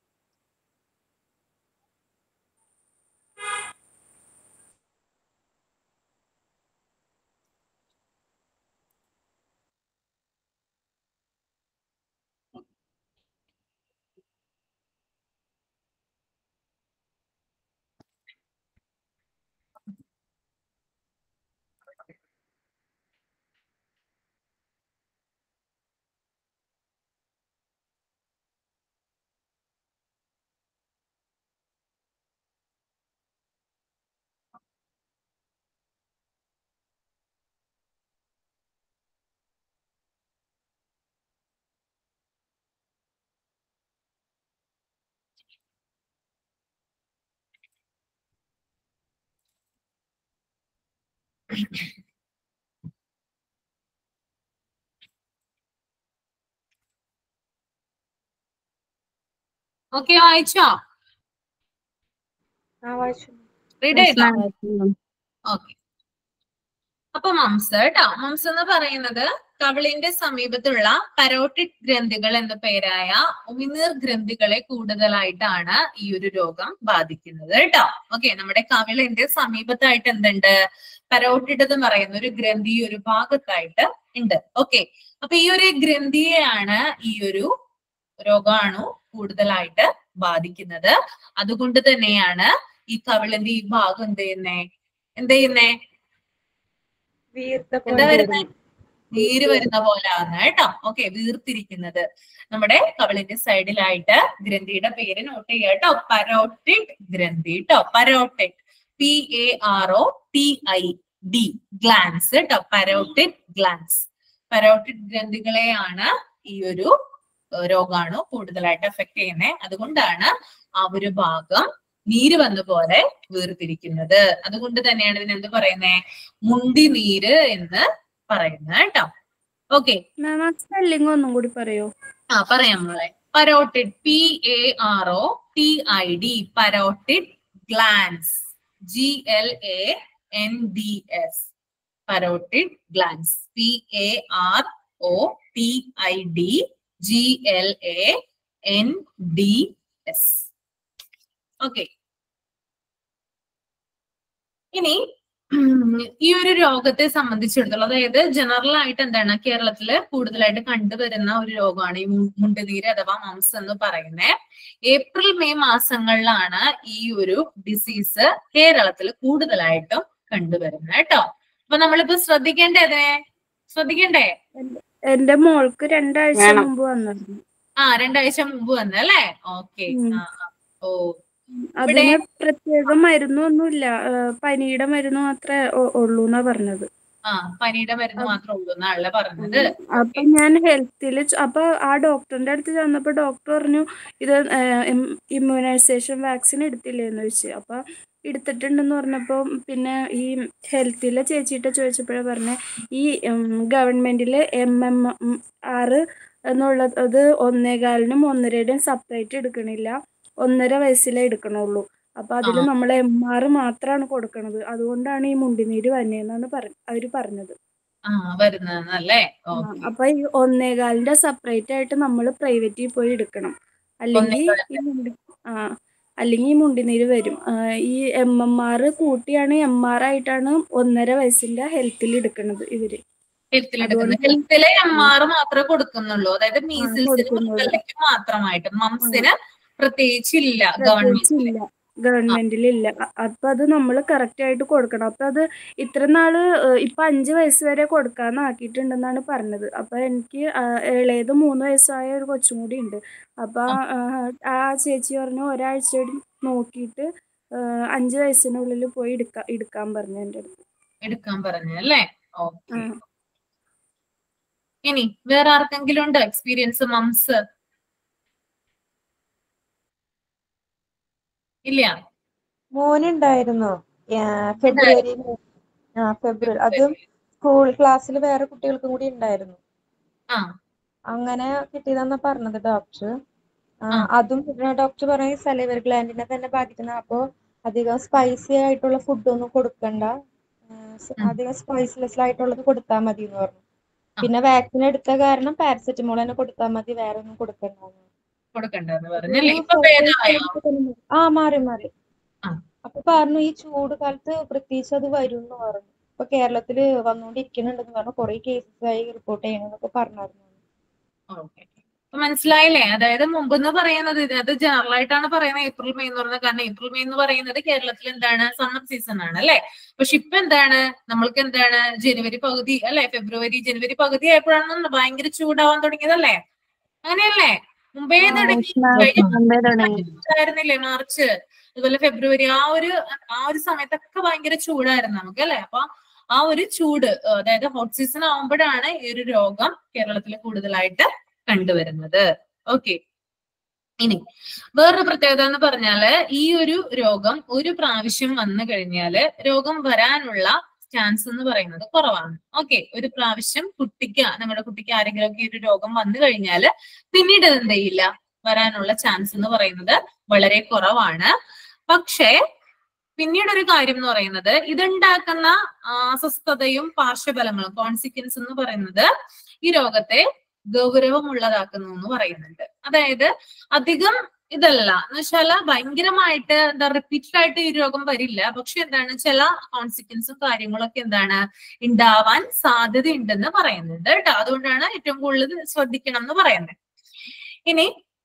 ഓക്കെ വായിച്ചോ ആ വായിച്ചു റീഡ് ചെയ്തോ ഓക്കെ അപ്പൊ മംസ് കേട്ടോ മംസ് എന്ന് പറയുന്നത് കവിളിന്റെ സമീപത്തുള്ള പരോട്ടിഡ് ഗ്രന്ഥികൾ എന്ന പേരായ ഉമിനീർ ഗ്രന്ഥികളെ കൂടുതലായിട്ടാണ് ഈ ഒരു രോഗം ബാധിക്കുന്നത് കേട്ടോ ഓക്കെ നമ്മുടെ കവിളിന്റെ സമീപത്തായിട്ട് എന്തുണ്ട് പരോട്ടിഡ് എന്ന് പറയുന്ന ഒരു ഗ്രന്ഥി ഈ ഒരു ഭാഗത്തായിട്ട് ഉണ്ട് ഓക്കെ അപ്പൊ ഈ ഒരു ഗ്രന്ഥിയെയാണ് ഈ ഒരു രോഗാണു കൂടുതലായിട്ട് ബാധിക്കുന്നത് അതുകൊണ്ട് തന്നെയാണ് ഈ കവിളിന്റെ ഈ ഭാഗം എന്ത് ചെയ്യുന്നേ എന്ത് ചെയ്യുന്നേ വീർത്ത എന്താ പോലെ വരുന്നത് നീര് വരുന്ന പോലെ ആവുന്ന കേട്ടോ ഓക്കെ വീർത്തിരിക്കുന്നത് നമ്മുടെ കവിളിന്റെ സൈഡിലായിട്ട് ഗ്രന്ഥിയുടെ പേര് നോട്ട് ചെയ്യുക കേട്ടോ പരോട്ടിഡ് ഗ്രന്ഥി കേട്ടോ parotid P A R O T I D glands കേട്ടോ പരോട്ടിഡ് ഗ്ലാൻസ് പരോട്ടിഡ് ഗ്രന്ഥികളെയാണ് ഈ ഒരു ഏഹ്, രോഗാണു കൂടുതലായിട്ട് എഫക്ട് ചെയ്യുന്നത് അതുകൊണ്ടാണ് ആ ഒരു ഭാഗം നീര് വന്ന പോലെ വീർതിരിക്കുന്നത് അതുകൊണ്ട് തന്നെയാണ് ഇതിന് എന്ത് പറയുന്നേ മുണ്ടി നീര് എന്ന് പറയുന്നത് കേട്ടോ ഓക്കെ മാം ആ സ്പെല്ലിംഗ് ഒന്നും കൂടി പറയോ ആ പറയാം മോളെ parotid P A R O T I D parotid glands G L A N D S parotid glands P A R O T I D G L A N D S okay ഇനി ഉം, ഈ ഒരു രോഗത്തെ സംബന്ധിച്ചിടത്തോളം അതായത് general ആയിട്ട് എന്താണ് കേരളത്തില് കൂടുതലായിട്ട് കണ്ടുവരുന്ന ഒരു രോഗമാണ് ഈ മു- മുണ്ടുനീര് അഥവാ മംസ് എന്ന് പറയുന്നത് ഏപ്രിൽ മെയ് മാസങ്ങളിലാണ് ഈ ഒരു ഡിസീസ് കേരളത്തിൽ കൂടുതലായിട്ടും കണ്ടുവരുന്നത് കേട്ടോ അപ്പൊ നമ്മളിപ്പോ ശ്രദ്ധിക്കേണ്ടേ ശ്രദ്ധിക്കണ്ടേ എന്റെ മോൾക്ക് രണ്ടാഴ്ച വേണം. മുമ്പ് വന്നിരുന്നു ആ രണ്ടാഴ്ച മുമ്പ് വന്നല്ലേ ഓക്കെ ഉം. ആ ആ. ഓ അതിന് പ്രത്യേക മരുന്നൊന്നുമില്ല ഏഹ് പനിയുടെ മരുന്ന് മാത്രമേ ഉള്ളൂ എന്നാ പറഞ്ഞത് ആ പനിയുടെ മരുന്ന് മാത്രമേ ഉള്ളൂ എന്നാണല്ലേ പറഞ്ഞത് അപ്പൊ ഞാൻ ഹെൽത്തിൽ അപ്പൊ ആ ഡോക്ടറിന്റെ അടുത്ത് ചെന്നപ്പോ ഡോക്ടർ പറഞ്ഞു ഇത് ഇമ്മ്യൂണൈസേഷൻ വാക്സിൻ എടുത്തില്ലേന്ന് ചോദിച്ചു അപ്പൊ എടുത്തിട്ടുണ്ടെന്ന് പറഞ്ഞപ്പോ പിന്നെ ഈ ഹെൽത്തിലെ ചേച്ചിയിട്ട് ചോദിച്ചപ്പോഴാ പറഞ്ഞ ഈ ഗവൺമെന്റില് എം എം ആറ് എന്നുള്ളത് അത് ഒന്നേകാലിനും ഒന്നരയുടെയും സെപ്പറേറ്റ് എടുക്കണില്ല ഒന്നര വയസ്സിലേ എടുക്കണുള്ളൂ അപ്പൊ അതിൽ ആ. നമ്മൾ എം ആർ മാത്രമാണ് കൊടുക്കണത് അതുകൊണ്ടാണ് ഈ മുണ്ടിനീര് വന്നതെന്നാണ് പറ അവര് പറഞ്ഞത് ആ വരുന്നതെന്നല്ലേ ആ, ഓക്കെ അപ്പൊ ഈ ഒന്നേകാലിന്റെ സെപ്പറേറ്റ് ആയിട്ട് നമ്മൾ പ്രൈവറ്റിൽ പോയി എടുക്കണം അല്ലെങ്കിൽ ഈ മുണ്ടി ആ അല്ലെങ്കിൽ ഈ മുണ്ടിനീര് വരും ആ, ഈ എം എം ആർ കൂട്ടിയാണ് എം ആർ ആയിട്ടാണ് ഒന്നര വയസ്സിന്റെ ഹെൽത്തിൽ എടുക്കുന്നത് ഇവര് ഹെൽത്തിൽ എടുക്കുന്നത് അതുകൊണ്ട് ഹെൽത്തിലെ എം ആർ മാത്രമേ കൊടുക്കുന്നുള്ളൂ അതായത് മീസിൽസിനും കൊടുക്കുന്നുള്ളൂ. റുബെല്ലയ്ക്കും മാത്രമായിട്ട് മംസിന് പ്രത്യേകിച്ചില്ല ഗവൺമെന്റ് പ്രത്യേകിച്ചില്ല ഗവൺമെന്റിലില്ല അ- അപ്പൊ അത് നമ്മൾ കറക്റ്റ് ആയിട്ട് കൊടുക്കണം അപ്പൊ അത് ഇത്ര നാള് ഏഹ്, ഇപ്പൊ അഞ്ച് വയസ്സ് വരെ കൊടുക്കാന്ന് ആക്കിയിട്ടുണ്ടെന്നാണ് പറഞ്ഞത് അപ്പൊ എനിക്ക് ആ, ഇളയത് മൂന്ന് വയസ്സായ ഒരു കൊച്ചും കൂടി ഉണ്ട് അപ്പൊ ആ, ആ ചേച്ചി പറഞ്ഞു ഒരാഴ്ച കൂടി നോക്കിയിട്ട് ഏഹ്, അഞ്ച് വയസ്സിനുള്ളിൽ പോയി എടുക്കാൻ എടുക്കാൻ പറഞ്ഞു എൻ്റെ അടുത്ത് എടുക്കാൻ പറഞ്ഞു അല്ലേ ഓക്കെ ആ. ഇനി വേറെ ആർക്കെങ്കിലും ഉണ്ടോ എക്സ്പീരിയൻസ് മംസ് ഇല്ല മോനുണ്ടായിരുന്നു ആ, ഫെബ്രുവരിയിൽ ആ ഫെബ്രുവരി അതും സ്കൂൾ ക്ലാസ്സിൽ വേറെ കുട്ടികൾക്കും കൂടി ഉണ്ടായിരുന്നു ആ അങ്ങനെ കിട്ടിയതാന്നാ പറഞ്ഞത് ഡോക്ടർ ആ. അതും ഡോക്ടർ പറഞ്ഞ സലൈവറി ഗ്ലാൻഡിനെ തന്നെ ബാധിക്കുന്ന അപ്പോ അധികം സ്പൈസി ആയിട്ടുള്ള ഫുഡൊന്നും കൊടുക്കണ്ട ഉം, സ് ഉം. അധികം സ്പൈസ്ലെസ് ആയിട്ടുള്ളത് കൊടുത്താൽ മതി എന്ന് പറഞ്ഞു ആ. പിന്നെ വാക്സിൻ എടുത്ത കാരണം പാരസെറ്റമോൾ തന്നെ കൊടുത്താൽ മതി വേറെ ഒന്നും കൊടുക്കണ്ട കൊടുക്കണ്ടെന്ന് പറഞ്ഞല്ലേ ഇപ്പൊ ഭേദമായോ ആ മാറി മാറി ആ. അപ്പൊ പറഞ്ഞു ഈ ചൂട് കാലത്ത് പ്രത്യേകിച്ച് അത് വരും എന്ന് പറഞ്ഞു ഇപ്പൊ കേരളത്തില് വന്നുകൊണ്ടിരിക്കുന്നുണ്ടെന്ന് പറഞ്ഞു കുറെ കേസസ് ആയി റിപ്പോർട്ട് ചെയ്യണമെന്നൊക്കെ പറഞ്ഞായിരുന്നു ഓക്കെ അപ്പൊ മനസ്സിലായില്ലേ അതായത് മുമ്പ് എന്ന് പറയുന്നത് ഇതിനകത്ത് ജനറൽ ആയിട്ടാണ് പറയുന്നത് ഏപ്രിൽ മെയ് എന്ന് പറയുന്നത് കാരണം ഏപ്രിൽ മെയ് എന്ന് പറയുന്നത് കേരളത്തിൽ എന്താണ് സമ്മർ സീസൺ ആണ് അല്ലെ പക്ഷെ ഇപ്പൊ എന്താണ് നമ്മൾക്ക് എന്താണ് ജനുവരി പകുതി അല്ലെ ഫെബ്രുവരി ജനുവരി പകുതി ആയപ്പോഴാണ് ഭയങ്കര ചൂടാവാൻ തുടങ്ങിയതല്ലേ അങ്ങനെയല്ലേ മുമ്പേ തുടങ്ങി കഴിഞ്ഞ ആയിരുന്നില്ലേ മാർച്ച് അതുപോലെ ഫെബ്രുവരി ആ ഒരു ആ ഒരു സമയത്തൊക്കെ ഭയങ്കര ചൂടായിരുന്നു നമുക്ക് അല്ലെ അപ്പൊ ആ ഒരു ചൂട് ഏഹ് അതായത് ഹോട്ട് സീസൺ ആവുമ്പോഴാണ് ഈ ഒരു രോഗം കേരളത്തിൽ കൂടുതലായിട്ട് കണ്ടുവരുന്നത് ഓക്കെ ഇനി വേറൊരു പ്രത്യേകത എന്ന് പറഞ്ഞാല് ഈ ഒരു രോഗം ഒരു പ്രാവശ്യം വന്നു കഴിഞ്ഞാല് രോഗം വരാനുള്ള ചാൻസ് എന്ന് പറയുന്നത് കുറവാണ് ഓക്കെ ഒരു പ്രാവശ്യം കുട്ടിക്ക് നമ്മുടെ കുട്ടിക്ക് ആരെങ്കിലും ഈ ഒരു രോഗം വന്നു കഴിഞ്ഞാല് പിന്നീട് അത് എന്ത് ചെയ്യില്ല വരാനുള്ള ചാൻസ് എന്ന് പറയുന്നത് വളരെ കുറവാണ് പക്ഷേ പിന്നീട് ഒരു കാര്യം എന്ന് പറയുന്നത് ഇതുണ്ടാക്കുന്ന ആ, അസ്വസ്ഥതയും പാർശ്വഫലങ്ങളും കോൺസിക്വൻസ് എന്ന് പറയുന്നത് ഈ രോഗത്തെ ഗൗരവമുള്ളതാക്കുന്നു എന്ന് പറയുന്നുണ്ട് അതായത് അധികം ഇതല്ല എന്ന് വെച്ചാല് ഭയങ്കരമായിട്ട് എന്താ റിപ്പീറ്റഡ് ആയിട്ട് ഈ രോഗം വരില്ല പക്ഷെ എന്താണ് ചില കോൺസിക്വൻസും കാര്യങ്ങളൊക്കെ എന്താണ് ഉണ്ടാവാൻ സാധ്യതയുണ്ടെന്ന് പറയുന്നുണ്ട് കേട്ടോ അതുകൊണ്ടാണ് ഏറ്റവും കൂടുതൽ ശ്രദ്ധിക്കണം എന്ന് പറയുന്നത് ഇനി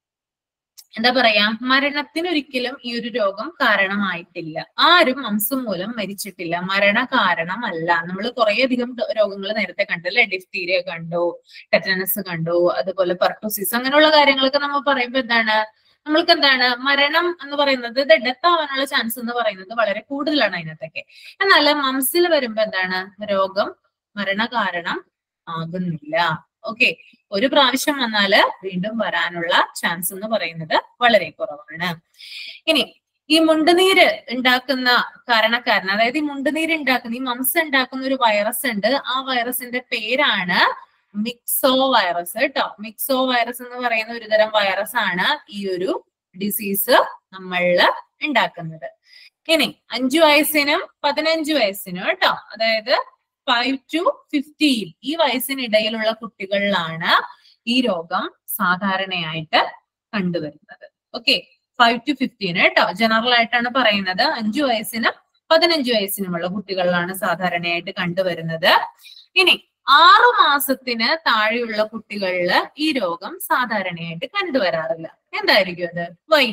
എന്താ പറയാ മരണത്തിനൊരിക്കലും ഈ ഒരു രോഗം കാരണമായിട്ടില്ല ആരും മംസം മൂലം മരിച്ചിട്ടില്ല മരണ കാരണമല്ല നമ്മൾ കുറേയധികം രോഗങ്ങൾ നേരത്തെ കണ്ടു അല്ലെ ഡിഫ്തീരിയ കണ്ടു ടെറ്റനസ് കണ്ടു അതുപോലെ പെർട്ടോസിസ് അങ്ങനെയുള്ള കാര്യങ്ങളൊക്കെ നമ്മൾ പറയുമ്പോൾ എന്താണ് നമ്മൾക്ക് എന്താണ് മരണം എന്ന് പറയുന്നത് ഇത് ഡെത്ത് ആവാനുള്ള ചാൻസ് എന്ന് പറയുന്നത് വളരെ കൂടുതലാണ് അതിനകത്തൊക്കെ എന്നാൽ മംസിൽ വരുമ്പോ എന്താണ് രോഗം മരണ കാരണം ആകുന്നില്ല ഓക്കെ ഒരു പ്രാവശ്യം വന്നാല് വീണ്ടും വരാനുള്ള ചാൻസ് എന്ന് പറയുന്നത് വളരെ കുറവാണ് ഇനി ഈ മുണ്ടുനീര് ഉണ്ടാക്കുന്ന കാരണക്കാരൻ അതായത് ഈ മുണ്ടുനീര് ഉണ്ടാക്കുന്ന ഈ മംസ് ഉണ്ടാക്കുന്ന ഒരു വൈറസ് ഉണ്ട് ആ വൈറസിന്റെ പേരാണ് മിക്സോ വൈറസ് കേട്ടോ മിക്സോ വൈറസ് എന്ന് പറയുന്ന ഒരു തരം വൈറസ് ആണ് ഈ ഒരു ഡിസീസ് നമ്മളില് ഉണ്ടാക്കുന്നത് ഇനി അഞ്ചു വയസ്സിനും പതിനഞ്ച് വയസ്സിനും കേട്ടോ അതായത് ഫൈവ് ടു ഫിഫ്റ്റീൻ ഈ വയസ്സിനിടയിലുള്ള കുട്ടികളിലാണ് ഈ രോഗം സാധാരണയായിട്ട് കണ്ടുവരുന്നത് ഓക്കെ ഫൈവ് ടു ഫിഫ്റ്റീൻ കേട്ടോ ജനറൽ ആയിട്ടാണ് പറയുന്നത് അഞ്ചു വയസ്സിനും പതിനഞ്ച് വയസ്സിനുമുള്ള കുട്ടികളിലാണ് സാധാരണയായിട്ട് കണ്ടുവരുന്നത് ഇനി ആറു മാസത്തിന് താഴെയുള്ള കുട്ടികളിൽ ഈ രോഗം സാധാരണയായിട്ട് കണ്ടുവരാറില്ല എന്തായിരിക്കും അത് വൈ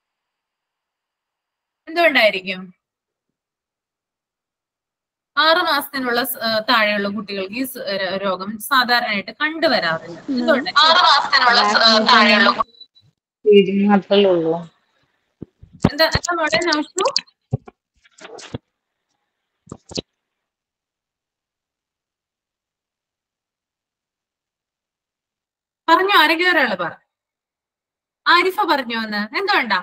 എന്തുകൊണ്ടായിരിക്കും ആറു മാസത്തിനുള്ള സ്- ഏഹ് താഴെയുള്ള കുട്ടികൾക്ക് ഈ സ്- ഏഹ് രോഗം സാധാരണയായിട്ട് കണ്ടുവരാറില്ല എന്തുകൊണ്ട് ആറു മാസത്തിനുള്ള താഴെയുള്ള മാത്രമല്ലേ ഉള്ളൂ എന്താ എന്താ മോളെ നൗഷു പറഞ്ഞോ ആരെങ്കിലും ഒരാള് പറ ആരിഫ പറഞ്ഞോ എന്ന് എന്തുകൊണ്ടാ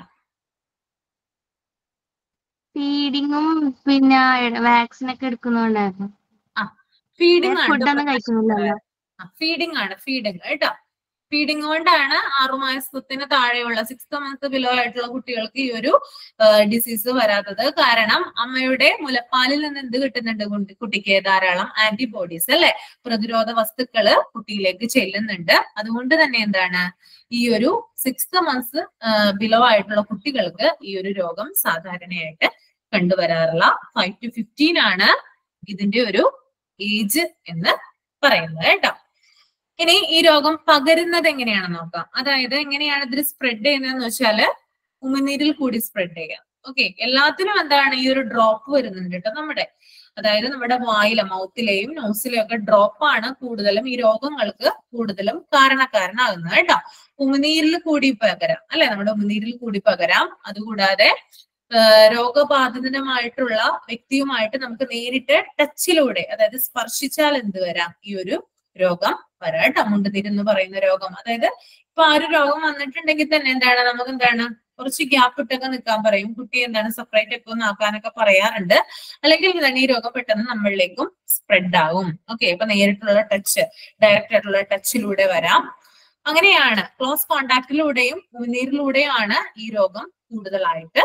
ഫീഡിങ്ങും പിന്നെ വാക്സിൻ ഒക്കെ എടുക്കുന്നോണ്ടായിരുന്നു ഫീഡിംഗ് ആണ് ഫുഡൊന്നും കഴിക്കുന്നില്ലല്ലോ ഫീഡിംഗ് ആണ് ഫീഡിംഗ് കേട്ടോ ഫീഡിംഗ് കൊണ്ടാണ് ആറുമാസത്തിന് താഴെയുള്ള സിക്സ് മന്ത് ബിലോ ആയിട്ടുള്ള കുട്ടികൾക്ക് ഈ ഒരു ഡിസീസ് വരാത്തത് കാരണം അമ്മയുടെ മുലപ്പാലിൽ നിന്ന് എന്ത് കിട്ടുന്നുണ്ട് കുട്ടി- കുട്ടിക്ക് ധാരാളം ആന്റിബോഡീസ് അല്ലെ പ്രതിരോധ വസ്തുക്കള് കുട്ടിയിലേക്ക് ചെല്ലുന്നുണ്ട് അതുകൊണ്ട് തന്നെ എന്താണ് ഈ ഒരു സിക്സ് മന്ത്സ് ബിലോ ആയിട്ടുള്ള കുട്ടികൾക്ക് ഈ ഒരു രോഗം സാധാരണയായിട്ട് കണ്ടുവരാറില്ല ഫൈവ് ടു ഫിഫ്റ്റീൻ ആണ് ഇതിന്റെ ഒരു ഏജ് എന്ന് പറയുന്നത് കേട്ടോ ഇനി ഈ രോഗം പകരുന്നത് എങ്ങനെയാണെന്ന് നോക്കാം അതായത് എങ്ങനെയാണ് ഇതിൽ സ്പ്രെഡ് ചെയ്യുന്നതെന്ന് വെച്ചാല് ഉമിനീരിൽ കൂടി സ്പ്രെഡ് ചെയ്യാം ഓക്കെ എല്ലാത്തിനും എന്താണ് ഈ ഒരു ഡ്രോപ്പ് വരുന്നുണ്ട് കേട്ടോ നമ്മുടെ അതായത് നമ്മുടെ വായിലെ മൗത്തിലെയും നോസിലെയും ഒക്കെ ഡ്രോപ്പ് ആണ് കൂടുതലും ഈ രോഗങ്ങൾക്ക് കൂടുതലും കാരണക്കാരനാകുന്നത് കേട്ടോ ഉമിനീരിൽ കൂടി പകരാം അല്ലെ നമ്മുടെ ഉമിനീരിൽ കൂടി പകരാം അതുകൂടാതെ ആഹ് രോഗബാധിതമായിട്ടുള്ള വ്യക്തിയുമായിട്ട് നമുക്ക് നേരിട്ട് ടച്ചിലൂടെ അതായത് സ്പർശിച്ചാൽ എന്ത് വരാം ഈ ഒരു രോഗം വരാം കേട്ടോ മുണ്ടുനീര് എന്ന് പറയുന്ന രോഗം അതായത് ഇപ്പൊ ആ ഒരു രോഗം വന്നിട്ടുണ്ടെങ്കിൽ തന്നെ എന്താണ് നമുക്ക് എന്താണ് കുറച്ച് ഗ്യാപ്പ് ഇട്ടൊക്കെ നിൽക്കാൻ പറയും കുട്ടി എന്താണ് സെപ്പറേറ്റ് ഒക്കെ ഒന്ന് ആക്കാനൊക്കെ പറയാറുണ്ട് അല്ലെങ്കിൽ എന്താണ് ഈ രോഗം പെട്ടെന്ന് നമ്മളിലേക്കും സ്പ്രെഡ് ആവും ഓക്കെ ഇപ്പൊ നേരിട്ടുള്ള ടച്ച് ഡയറക്റ്റ് ആയിട്ടുള്ള ടച്ചിലൂടെ വരാം അങ്ങനെയാണ് ക്ലോസ് കോണ്ടാക്റ്റിലൂടെയും ഉമിനീരിലൂടെയാണ് ഈ രോഗം കൂടുതലായിട്ട്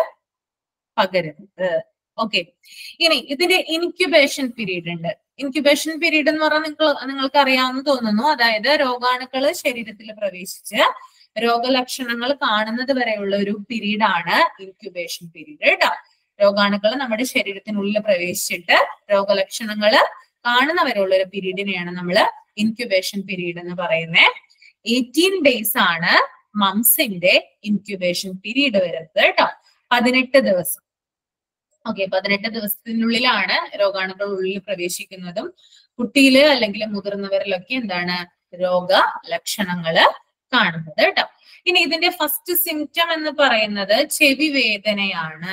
പകരുന്നത് ഓക്കെ ഇനി ഇതിന്റെ ഇൻക്യുബേഷൻ പീരീഡ് ഉണ്ട് ഇൻക്യുബേഷൻ പീരീഡ് എന്ന് പറഞ്ഞാൽ നിങ്ങൾ നിങ്ങൾക്ക് അറിയാമെന്ന് തോന്നുന്നു അതായത് രോഗാണുക്കൾ ശരീരത്തിൽ പ്രവേശിച്ച് രോഗലക്ഷണങ്ങൾ കാണുന്നത് വരെയുള്ള ഒരു പീരീഡ് ആണ് ഇൻക്യുബേഷൻ പീരീഡ് കേട്ടോ രോഗാണുക്കൾ നമ്മുടെ ശരീരത്തിനുള്ളിൽ പ്രവേശിച്ചിട്ട് രോഗലക്ഷണങ്ങൾ കാണുന്ന വരെയുള്ള ഒരു പീരീഡിനെയാണ് നമ്മൾ ഇൻക്യുബേഷൻ പീരീഡ് എന്ന് പറയുന്നത് എയ്റ്റീൻ ഡേയ്സ് ആണ് മംസിന്റെ ഇൻക്യുബേഷൻ പീരീഡ് വരുന്നത് കേട്ടോ പതിനെട്ട് ദിവസം ഓക്കെ പതിനെട്ട് ദിവസത്തിനുള്ളിലാണ് രോഗാണുക്കൾ ഉള്ളിൽ പ്രവേശിക്കുന്നതും കുട്ടിയില് അല്ലെങ്കിൽ മുതിർന്നവരിലൊക്കെ എന്താണ് രോഗ ലക്ഷണങ്ങള് കാണുന്നത് കേട്ടോ ഇനി ഇതിന്റെ ഫസ്റ്റ് സിംറ്റം എന്ന് പറയുന്നത് ചെവി വേദനയാണ്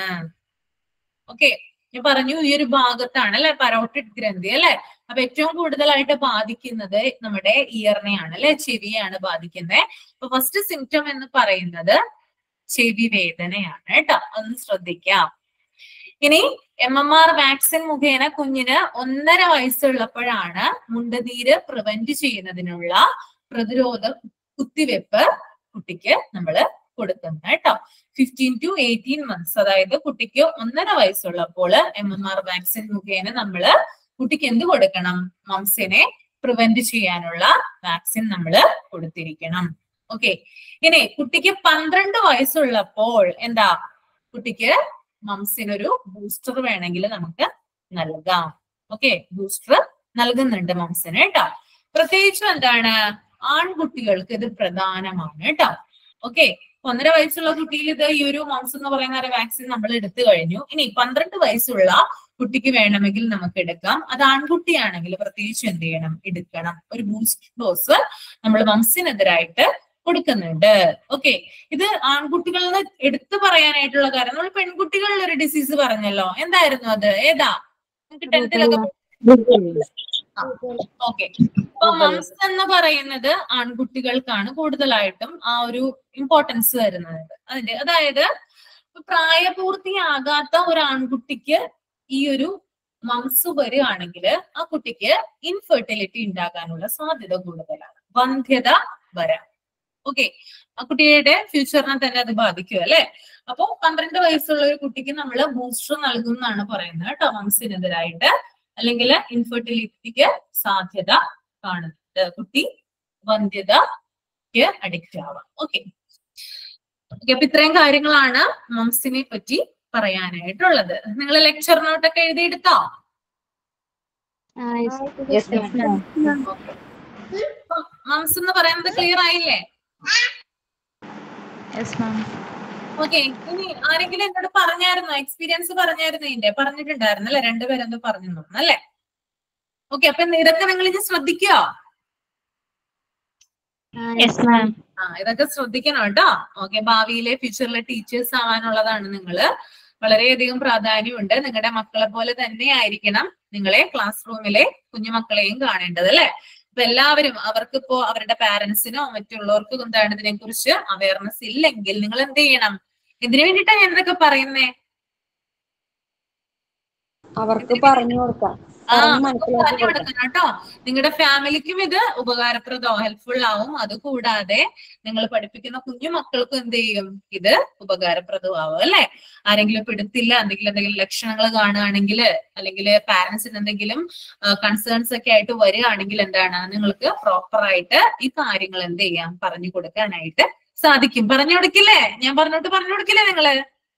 ഓക്കെ ഞാൻ പറഞ്ഞു ഈ ഒരു ഭാഗത്താണ് അല്ലെ പരോട്ടിഡ് ഗ്രന്ഥി അല്ലെ അപ്പൊ ഏറ്റവും കൂടുതലായിട്ട് ബാധിക്കുന്നത് നമ്മുടെ ഇയറിനെയാണ് അല്ലെ ചെവിയാണ് ബാധിക്കുന്നത് അപ്പൊ ഫസ്റ്റ് സിംറ്റം എന്ന് പറയുന്നത് ചെവി വേദനയാണ് കേട്ടോ ഒന്ന് ശ്രദ്ധിക്കാം ഇനി എം എം ആർ വാക്സിൻ മുഖേന കുഞ്ഞിന് ഒന്നര വയസ്സുള്ളപ്പോഴാണ് മുണ്ടുനീര് പ്രിവെന്റ് ചെയ്യുന്നതിനുള്ള പ്രതിരോധ കുത്തിവെപ്പ് കുട്ടിക്ക് നമ്മൾ കൊടുക്കുന്നത് കേട്ടോ ഫിഫ്റ്റീൻ ടു എയ്റ്റീൻ മന്ത്സ് അതായത് കുട്ടിക്ക് ഒന്നര വയസ്സുള്ളപ്പോൾ എം എം ആർ വാക്സിൻ മുഖേന നമ്മൾ കുട്ടിക്ക് എന്ത് കൊടുക്കണം മംസിനെ പ്രിവെന്റ് ചെയ്യാനുള്ള വാക്സിൻ നമ്മൾ കൊടുത്തിരിക്കണം ഓക്കെ ഇനി കുട്ടിക്ക് പന്ത്രണ്ട് വയസ്സുള്ളപ്പോൾ എന്താ കുട്ടിക്ക് മംസിനൊരു ബൂസ്റ്റർ വേണമെങ്കിൽ നമുക്ക് നൽകാം ഓക്കെ ബൂസ്റ്റർ നൽകുന്നുണ്ട് മംസിന് കേട്ടോ പ്രത്യേകിച്ചും എന്താണ് ആൺകുട്ടികൾക്ക് ഇത് പ്രധാനമാണ് കേട്ടോ ഓക്കെ ഒന്നര വയസ്സുള്ള കുട്ടിയിൽ ഇത് ഈ ഒരു മംസ് എന്ന് പറയുന്ന ഒരു വാക്സിൻ നമ്മൾ എടുത്തു കഴിഞ്ഞു ഇനി പന്ത്രണ്ട് വയസ്സുള്ള കുട്ടിക്ക് വേണമെങ്കിൽ നമുക്ക് എടുക്കാം അത് ആൺകുട്ടിയാണെങ്കിൽ പ്രത്യേകിച്ച് എന്ത് ചെയ്യണം എടുക്കണം ഒരു ബൂസ്റ്റർ ഡോസ് നമ്മൾ മംസിനെതിരായിട്ട് കൊടുക്കുന്നുണ്ട് ഓക്കെ ഇത് ആൺകുട്ടികളിൽ എടുത്തു പറയാനായിട്ടുള്ള കാര്യം നമ്മൾ പെൺകുട്ടികളിൽ ഒരു ഡിസീസ് പറഞ്ഞല്ലോ എന്തായിരുന്നു അത് ഏതാ നമുക്ക് ടെൻത്തിലൊക്കെ ഓക്കെ അപ്പൊ മംസ് എന്ന് പറയുന്നത് ആൺകുട്ടികൾക്കാണ് കൂടുതലായിട്ടും ആ ഒരു ഇമ്പോർട്ടൻസ് വരുന്നത് അതിന്റെ അതായത് പ്രായപൂർത്തിയാകാത്ത ഒരു ആൺകുട്ടിക്ക് ഈ ഒരു മംസ് വരികയാണെങ്കിൽ ആ കുട്ടിക്ക് ഇൻഫെർട്ടിലിറ്റി ഉണ്ടാകാനുള്ള സാധ്യത കൂടുതലാണ് വന്ധ്യത വരാം ഓക്കെ ആ കുട്ടിയുടെ ഫ്യൂച്ചറിനെ തന്നെ അത് ബാധിക്കും അല്ലെ അപ്പോ പന്ത്രണ്ട് വയസ്സുള്ള ഒരു കുട്ടിക്ക് നമ്മൾ ബൂസ്റ്റർ നൽകും എന്നാണ് പറയുന്നത് കേട്ടോ മംസിനെതിരായിട്ട് അല്ലെങ്കിൽ ഇൻഫെർട്ടിലിറ്റിക്ക് സാധ്യത കാണുന്നുണ്ട് കുട്ടി വന്ധ്യതക്ക് അഡിക്റ്റ് ആവാം ഓക്കെ ഓക്കെ അപ്പൊ ഇത്രയും കാര്യങ്ങളാണ് മംസിനെ പറ്റി പറയാനായിട്ടുള്ളത് നിങ്ങൾ ലെക്ചർ നോട്ടൊക്കെ എഴുതിയെടുത്തോ മംസ് എന്ന് പറയുന്നത് ക്ലിയർ ആയില്ലേ ഓക്കെ ഇനി ആരെങ്കിലും എന്നോട് പറഞ്ഞായിരുന്നോ എക്സ്പീരിയൻസ് പറഞ്ഞായിരുന്നു ഇതിന്റെ പറഞ്ഞിട്ടുണ്ടായിരുന്നു അല്ലെ രണ്ടുപേരെന്തോ പറഞ്ഞു തോന്നുന്നു അല്ലെ ഓക്കെ അപ്പൊ ഇതൊക്കെ നിങ്ങൾ ഇനി ശ്രദ്ധിക്കുക ആ ഇതൊക്കെ ശ്രദ്ധിക്കണം കേട്ടോ ഓക്കെ ഭാവിയിലെ ഫ്യൂച്ചറിലെ ടീച്ചേഴ്സ് ആവാനുള്ളതാണ് നിങ്ങള് വളരെയധികം പ്രാധാന്യമുണ്ട് നിങ്ങളുടെ മക്കളെ പോലെ തന്നെ ആയിരിക്കണം നിങ്ങളെ ക്ലാസ് റൂമിലെ കുഞ്ഞുമക്കളെയും കാണേണ്ടത് അല്ലെ അപ്പൊ എല്ലാവരും അവർക്കിപ്പോ അവരുടെ പാരന്റ്സിനോ മറ്റുള്ളവർക്കും എന്താണ് ഇതിനെ കുറിച്ച് അവയർനെസ് ഇല്ലെങ്കിൽ നിങ്ങൾ എന്ത് ചെയ്യണം ഇതിനു വേണ്ടിയിട്ടാണ് ഞാൻ ഇതൊക്കെ പറയുന്നേ അവർക്ക് പറഞ്ഞു കൊടുക്കാം ആ പറഞ്ഞ് മനസ്സിലാക്കി പറഞ്ഞു കൊടുക്കാം കൊടുക്കണം കേട്ടോ നിങ്ങളുടെ ഫാമിലിക്കും ഇത് ഉപകാരപ്രദവും ഹെൽപ്ഫുൾ ആവും അത് കൂടാതെ നിങ്ങൾ പഠിപ്പിക്കുന്ന കുഞ്ഞു മക്കൾക്കും എന്ത് ചെയ്യും ഇത് ഉപകാരപ്രദമാവും അല്ലെ ആരെങ്കിലും ഇപ്പൊ എടുത്തില്ല എന്തെങ്കിലും എന്തെങ്കിലും ലക്ഷണങ്ങൾ കാണുകയാണെങ്കിൽ അല്ലെങ്കിൽ പാരന്റ്സിന് എന്തെങ്കിലും കൺസേൺസ് ഒക്കെ ആയിട്ട് വരികയാണെങ്കിൽ എന്താണ് നിങ്ങൾക്ക് പ്രോപ്പർ ആയിട്ട് ഈ കാര്യങ്ങൾ എന്ത് ചെയ്യാം പറഞ്ഞു കൊടുക്കാനായിട്ട് സാധിക്കും പറഞ്ഞു കൊടുക്കില്ലേ ഞാൻ പറഞ്ഞോട്ട് പറഞ്ഞു കൊടുക്കില്ലേ നിങ്ങള്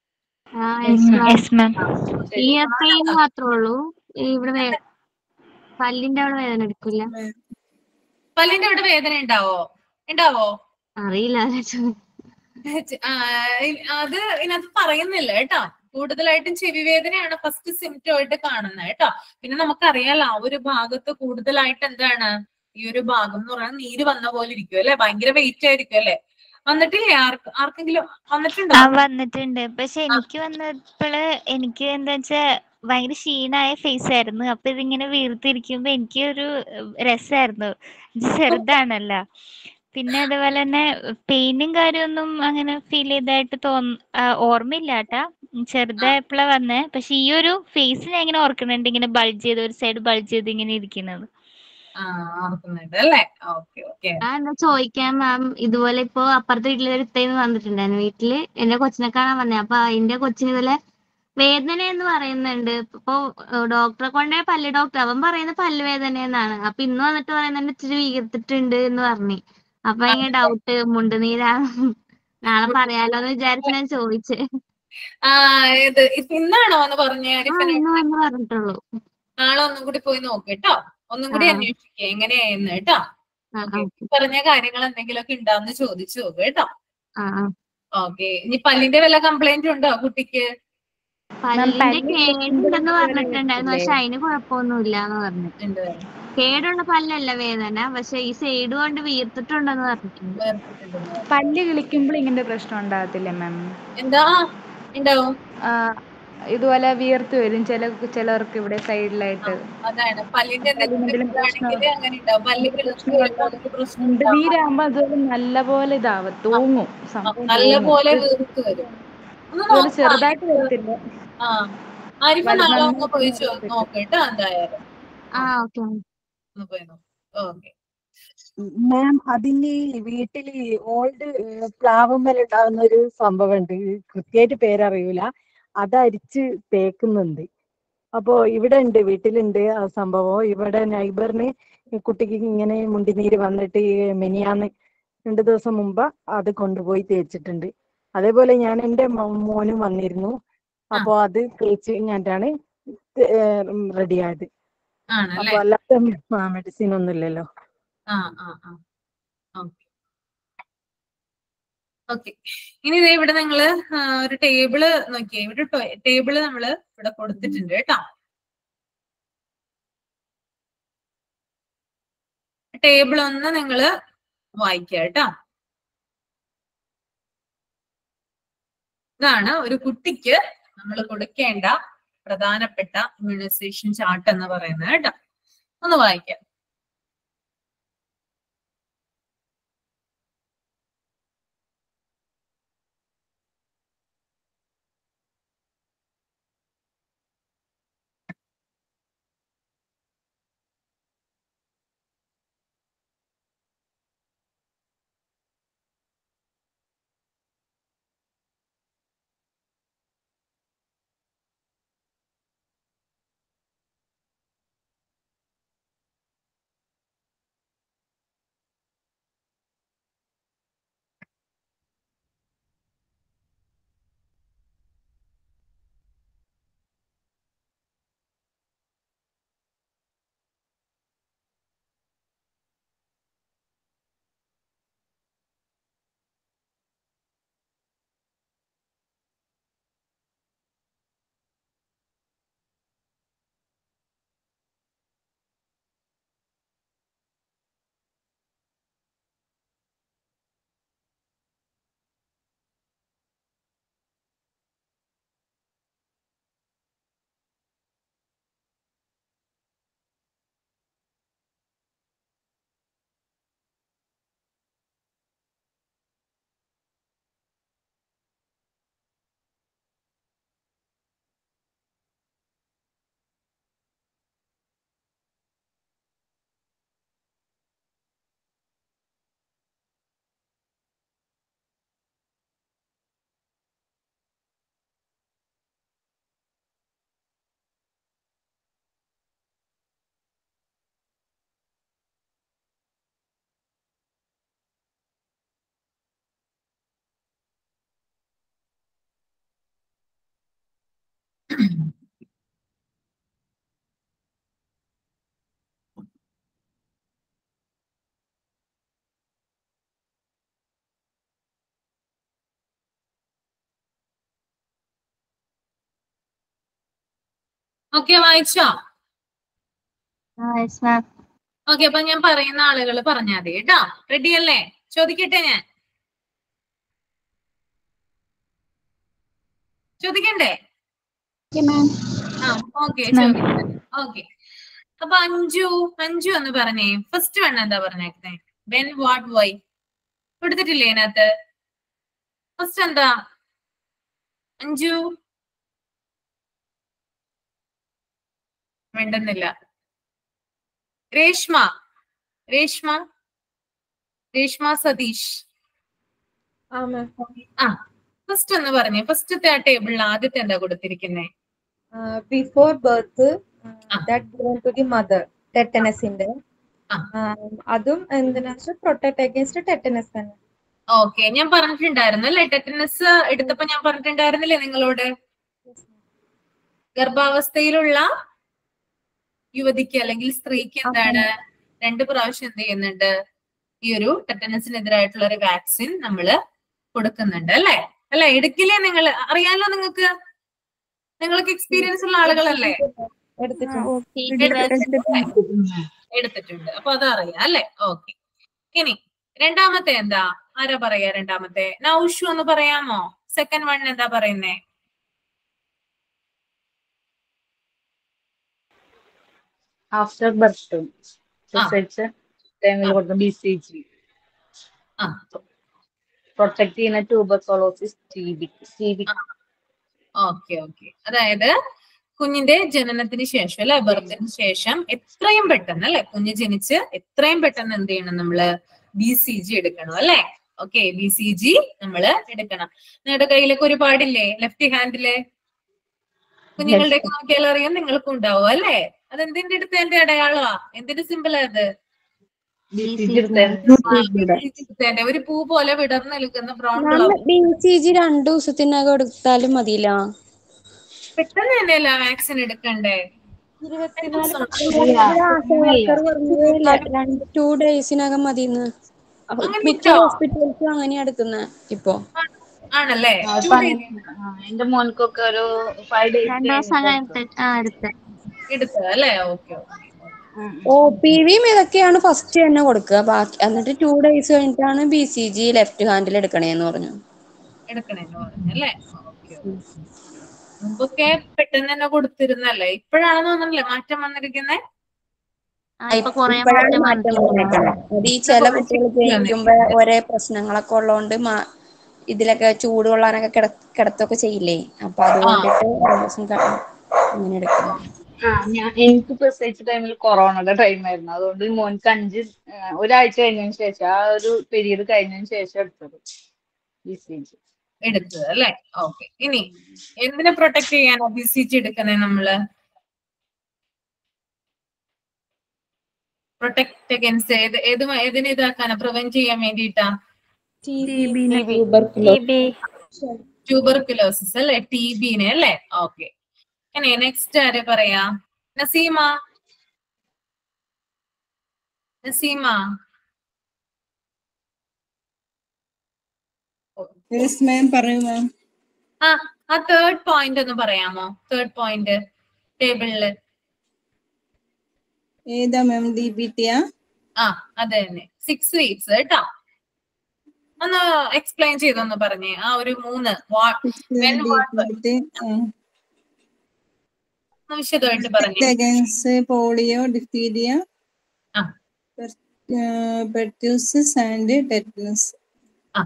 ഈ പെയിൻ മാത്രമേ ഉള്ളൂ ഇവിടെ വേ- പല്ലിന്റെ അവിടെ വേദന എടുക്കില്ല പല്ലിന്റെ അവിടെ വേദന ഉണ്ടാവോ ഉണ്ടാവോ അറിയില്ല ആ, അത് ഇതിനകത്ത് പറയുന്നില്ല കേട്ടോ കൂടുതലായിട്ടും ചെവി വേദനയാണ് ഫസ്റ്റ് സിംറ്റം ആയിട്ട് കാണുന്നത് കേട്ടോ പിന്നെ നമുക്കറിയാലോ ആ ഒരു ഭാഗത്ത് കൂടുതലായിട്ട് എന്താണ് ഈ ഒരു ഭാഗം എന്ന് പറഞ്ഞാൽ നീര് വന്ന പോലെ ഇരിക്കും അല്ലെ ഭയങ്കര വെയിറ്റ് ആയിരിക്കും അല്ലെ വന്നിട്ടില്ലേ ആർക്ക് ആർക്കെങ്കിലും വന്നിട്ടുണ്ടോ ആ വന്നിട്ടുണ്ട് പക്ഷെ എനിക്ക് വന്നപ്പോള് എനിക്ക് എന്താ വെച്ചാ ഭയങ്കര ക്ഷീണായ ഫേസ് ആയിരുന്നു അപ്പൊ ഇതിങ്ങനെ വീർത്തിരിക്കുമ്പോ എനിക്ക് ഒരു രസമായിരുന്നു ഇത് ചെറുതാണല്ലോ പിന്നെ അതുപോലെ തന്നെ പെയിനും കാര്യമൊന്നും അങ്ങനെ ഫീൽ ചെയ്തതായിട്ട് തോന്ന ആ, ഓർമ്മയില്ല കേട്ടാ ചെറുതായപ്പോഴാ വന്നേ പക്ഷെ ഈ ഒരു ഫേസ് ഞാൻ ഇങ്ങനെ ഓർക്കുന്നുണ്ട് ഇങ്ങനെ ബൾജ് ചെയ്ത് ഒരു സൈഡ് ബൾജ് ചെയ്ത് ഇങ്ങനെ ഇരിക്കുന്നത് ആ ഓർക്കുന്നുണ്ട് അല്ലേ ഓക്കെ ഓക്കെ ഞാൻ എന്താ ചോദിക്കാൻ മാം ഇതുപോലെ ഇപ്പൊ അപ്പുറത്തെ വീട്ടിലെ ഒരു ഇത്തയിന്ന് വന്നിട്ടുണ്ടായിരുന്നു വീട്ടില് എന്റെ കൊച്ചിനെ കാണാൻ വന്നേ അപ്പൊ അതിന്റെ കൊച്ചിന് ഇതുപോലെ വേദന എന്ന് പറയുന്നുണ്ട് ഇപ്പൊ ഡോക്ടറെ കൊണ്ടേ പല്ല് ഡോക്ടർ അവൻ പറയുന്നത് പല്ല് വേദന എന്നാണ് അപ്പൊ ഇന്ന് വന്നിട്ട് പറയുന്നുണ്ട് ഇച്ചിരി വീർത്തിട്ടുണ്ട് എന്ന് പറഞ്ഞു അപ്പൊ ഭയങ്കര ഡൗട്ട് മുണ്ടുനീരാ നാളെ പറയാലോ എന്ന് വിചാരിച്ച് ഞാൻ ചോദിച്ചേ ആ ഇത് ഇപ്പൊ ഇന്നാണോ എന്ന് പറഞ്ഞ ആ ഇന്ന് വന്ന് പറഞ്ഞിട്ടുള്ളൂ നാളെ ഒന്നും കൂടി പോയി നോക്ക് കേട്ടോ ഒന്നും കൂടി ആ. അന്വേഷിക്കുക എങ്ങനെയായെന്ന് കേട്ടോ ആ ഓക്കെ ഓക്കെ പറഞ്ഞ കാര്യങ്ങൾ എന്തെങ്കിലുമൊക്കെ ഉണ്ടാവുന്ന ചോദിച്ചു നോക്ക് കേട്ടോ ആ ആ ഓക്കെ ഇനി പല്ലിന്റെ വല്ല കംപ്ലൈന്റ് ഉണ്ടോ കുട്ടിക്ക് പല്ലിന്റെ കേടുണ്ടെന്ന് പറഞ്ഞിട്ടുണ്ടായിരുന്നു പക്ഷെ അതിന് കുഴപ്പമൊന്നുമില്ല എന്ന് പറഞ്ഞു ഉണ്ട് കേടുള്ള പല്ലല്ല വേദന പക്ഷെ ഈ സൈഡ് കൊണ്ട് വീർത്തിട്ടുണ്ടെന്ന് പറഞ്ഞിട്ടുണ്ട് വേർതിരിച്ചിട്ടുണ്ടോ? പല്ല് കിളിക്കുമ്പോൾ ഇങ്ങനത്തെ പ്രശ്നം ഉണ്ടാകത്തില്ലേ മാം എന്താ ഉണ്ടാവും ഇതുപോലെ വീർത്ത് വരും ചില ചിലവർക്ക് ഇവിടെ സൈഡിലായിട്ട് അതാണ് പല്ലിന്റെ എന്തെങ്കിലും പല്ലിന് എന്തെങ്കിലും പ്രശ്നമാണെങ്കിൽ അങ്ങനെ ഉണ്ടാവും പല്ല് കിളിച്ച് വരുമ്പോൾ അതൊരു പ്രശ്നം മുണ്ട് ഉണ്ടാവും. നീരാകുമ്പോ അതുപോലെ നല്ല പോലെ ഇതാവും തൂങ്ങും സംഭവം നല്ല തൂങ്ങും. പോലെ വീർത്ത് വരും ഒന്ന് അതുപോലെ നോക്കാം. ചെറുതായിട്ട് വരത്തില്ല ആ ആരിഫ വലുത് നാളെ ഒന്ന് നന്നായിട്ട് പോയി വരത്തില്ല. നോക്കട്ടോ എന്തായാലും ആ ഓക്കെ ഒന്ന് പോയി നോക്ക് ഓക്കെ മാം അതിന് വീട്ടില് ഓൾഡ് പ്ലാവുമ്മൽ ഉണ്ടാകുന്ന ഒരു സംഭവമുണ്ട് കൃത്യമായിട്ട് പേരറിയൂല അത് അരിച്ച് തേക്കുന്നുണ്ട് അപ്പോ ഇവിടെ ഉണ്ട് വീട്ടിലുണ്ട് ആ സംഭവം ഇവിടെ നൈബറിന് കുട്ടിക്ക് ഇങ്ങനെ മുണ്ടിനീര് വന്നിട്ട് ഈ മെനിയാന്ന് രണ്ടു ദിവസം മുമ്പ് അത് കൊണ്ടുപോയി തേച്ചിട്ടുണ്ട് അതേപോലെ ഞാൻ എൻ്റെ മോ- മോനും വന്നിരുന്നു അപ്പോ അത് തേച്ച് കഴിഞ്ഞിട്ടാണ് റെഡി ആയത് ആണല്ലേ അപ്പൊ അല്ലാത്ത മെഡിസിൻ ഒന്നും ഇല്ലല്ലോ ആ ആ ആ ഓക്കെ ഓക്കെ ഇനി ദേ ഇവിടെ നിങ്ങള് ആ, ഒരു ടേബിള് നോക്കിയേ ഇവിടെ ടേബിള് നമ്മള് ഇവിടെ കൊടുത്തിട്ടുണ്ട് കേട്ടോ ടേബിൾ ഒന്ന് നിങ്ങള് വായിക്കുക കേട്ടോ ഇതാണ് ഒരു കുട്ടിക്ക് നമ്മൾ കൊടുക്കേണ്ട പ്രധാനപ്പെട്ട ഇമ്മ്യൂണൈസേഷൻ ചാർട്ട് എന്ന് പറയുന്നത് കേട്ടോ ഒന്ന് വായിക്കാം ഓക്കെ വായിച്ചോ ഓക്കെ അപ്പൊ ഞാൻ പറയുന്ന ആളുകൾ പറഞ്ഞാൽ മതി കേട്ടോ റെഡി അല്ലേ ചോദിക്കട്ടെ ഞാൻ ചോദിക്കണ്ടേ ആ ഓക്കെ ചോദിക്കട്ടെ ഓക്കെ അപ്പൊ അഞ്ജു അഞ്ജു എന്ന് പറഞ്ഞേ ഫസ്റ്റ് വൺ എന്താ പറഞ്ഞേക്കുന്നേ വെൻ വാട്ട് വൈ കൊടുത്തിട്ടില്ലേ ഇതിനകത്ത് ഫസ്റ്റ് എന്താ അഞ്ജു വേണ്ടുന്നില്ല രേഷ്മ രേഷ്മ രേഷ്മ സതീഷ് ആ മാം ആ ഫസ്റ്റ് ഒന്ന് പറഞ്ഞേ ഫസ്റ്റത്തെ ആ ടേബിളിൽ ആദ്യത്തെ എന്താ കൊടുത്തിരിക്കുന്നേ before birth that given to the mother ടെറ്റനസിന്റെ അതും എന്തിനാ വെച്ചാൽ പ്രൊട്ടക്ട് അഗേൻസ്റ്റ് ടെറ്റനസ് തന്നെ ഓക്കെ ഞാൻ പറഞ്ഞിട്ടുണ്ടായിരുന്നു അല്ലേ ടെറ്റനസ് എടുത്തപ്പോ ഞാൻ പറഞ്ഞിട്ടുണ്ടായിരുന്നില്ലേ നിങ്ങളോട് ഗർഭാവസ്ഥയിലുള്ള യുവതിക്ക് അല്ലെങ്കിൽ സ്ത്രീക്ക് എന്താണ് രണ്ട് പ്രാവശ്യം എന്ത് ചെയ്യുന്നുണ്ട് ഈ ഒരു ടെറ്റനസിനെതിരായിട്ടുള്ള ഒരു വാക്സിൻ നമ്മള് കൊടുക്കുന്നുണ്ട് അല്ലേ അല്ലെ എടുക്കില്ലേ നിങ്ങൾ അറിയാലോ നിങ്ങൾക്ക് നിങ്ങൾക്ക് എക്സ്പീരിയൻസ് ഉള്ള ആളുകളല്ലേ എടുത്തിട്ടുണ്ട് അപ്പൊ അതറിയാം അല്ലെ ഓക്കെ ഇനി രണ്ടാമത്തെ എന്താ ആരാ പറയാ രണ്ടാമത്തെ നൗഷു ഒന്ന് പറയാമോ സെക്കൻഡ് വൺ എന്താ പറയുന്നേ ആഫ്റ്റർ ബർത്ത് പ്രസവിച്ച ടൈമിൽ കൊടുത്ത ബി സി ജി പ്രൊട്ടക്ട് ചെയ്യുന്ന tuberculosis T B T B okay okay അതായത് കുഞ്ഞിന്റെ ജനനത്തിന് ശേഷം അല്ലെ ബർത്തിന് ശേഷം എത്രയും പെട്ടെന്ന് അല്ലെ കുഞ്ഞ് ജനിച്ച് എത്രയും പെട്ടെന്ന് എന്ത് ചെയ്യണം നമ്മള് ബി സി ജി എടുക്കണം അല്ലെ ഓക്കെ ബി സി ജി നമ്മള് എടുക്കണം നിങ്ങളുടെ കയ്യിലൊക്കെ ഒരു പാടില്ലേ ലെഫ്റ്റ് ഹാൻഡില് കുഞ്ഞുങ്ങളുടെ ഒക്കെ നോക്കിയാൽ അറിയാം നിങ്ങൾക്കും ഉണ്ടാവും അല്ലെ അത് എന്തിന്റെ അടുത്ത് എന്റെ അടയാളമാ എന്തിന്റെ സിമ്പിൾ അത് എടുത്തതിന്റെ ഒരു പൂ പോലെ വിടർന്ന് നിൽക്കുന്ന brown colour B C G രണ്ടു ദിവസത്തിനകം എടുത്താലും മതിയില്ല പെട്ടെന്ന് തന്നെയല്ല വാക്സിൻ എടുക്കണ്ടേ ടു ഡേയ്സിനകം മതിന്ന് അപ്പൊ മിക്ക ഹോസ്പിറ്റൽസും അങ്ങനെയാ എടുക്കുന്നത് ഇപ്പൊ ആണല്ലേ എന്റെ മോൻക്കൊക്കെ ഒരു ഫൈവ് രണ്ടു ദിവസം കഴിഞ്ഞിട്ട് ആ എടുത്ത് എടുത്തത് അല്ലേ ഓക്കെ ഒ പി വിയും ഇതൊക്കെയാണ് ഫസ്റ്റ് തന്നെ കൊടുക്കുക ബാക്കി എന്നിട്ട് ടു ഡേയ്സ് കഴിഞ്ഞിട്ടാണ് ബി സി ജി ലെഫ്റ്റ് ഹാൻഡിൽ എടുക്കണേന്ന് പറഞ്ഞു എടുക്കണേന്ന് പറഞ്ഞല്ലേ ഓക്കെ മുമ്പൊക്കെ പെട്ടെന്ന് തന്നെ കൊടുത്തിരുന്നല്ലേ ഇപ്പോഴാണെന്ന് തോന്നുന്നില്ലേ മാറ്റം വന്നിരിക്കുന്നേ ഇപ്പോഴാണ് മാറ്റം വന്നിട്ടുള്ളത് അത് ഈ ചില കുട്ടികൾ ജനിക്കുമ്പോ ഒരേ പ്രശ്നങ്ങളൊക്കെ ഉള്ളതുകൊണ്ട് മാ- ഇതിലൊക്കെ ചൂട് കൊള്ളാനൊക്കെ കിട കിടത്തൊക്കെ ചെയ്യില്ലേ അപ്പൊ അതുകൊണ്ടിട്ട് ഒരു ദിവസം ക- അങ്ങനെ എടുക്കുന്നു ആ ഞാൻ എനിക്ക് പ്രസവിച്ച ടൈമിൽ കൊറോണയുടെ ടൈമായിരുന്നു അതുകൊണ്ട് മോൻക്ക് അഞ്ച് ആ, ഒരാഴ്ച കഴിഞ്ഞതിന് ശേഷം ആ ഒരു പീരീഡ് കഴിഞ്ഞതിന് ശേഷം എടുത്തത് ബി സി ജി എടുത്തത് അല്ലേ ഓക്കെ ഇനി എന്തിനെ പ്രൊട്ടക്ട് ചെയ്യാനാ ബി സി ജി എടുക്കുന്നേ നമ്മള് പ്രൊട്ടക്ട് അഗൻസ്റ്റ് ഏത് ഏത് മ- ഏതിനെ ഇതാക്കാനാ പ്രിവെന്റ് ചെയ്യാൻ വേണ്ടിയിട്ടാ ട്യൂബർക്കുലോസിസ് അല്ലെ ടി ബിനെ അല്ലേ ഓക്കെ ഇനി നെക്സ്റ്റ് ആര് പറയാ നസീമ നസീമ യെസ് മാം പറയൂ മാം ആ ആ തേർഡ് പോയിന്റ് ഒന്ന് പറയാമോ തേർഡ് പോയിന്റ് ടേബിളില് ഏതാ മാം ഡി ബി ടിയാ ആ അത് തന്നെ സിക്സ് വീക്സ് കേട്ടോ ഒന്ന് എക്സ്പ്ലെയിൻ ചെയ്തൊന്ന് പറഞ്ഞേ ആ ഒരു മൂന്ന് വാ- when what- ഒന്ന് വിശദമായിട്ട് പറഞ്ഞേ അഗൈൻസ്റ്റ് പോളിയോ ഡിഫ്തീരിയ ആ. പെർട്യൂസിസ് ആൻഡ് ടെറ്റനസ് ആ.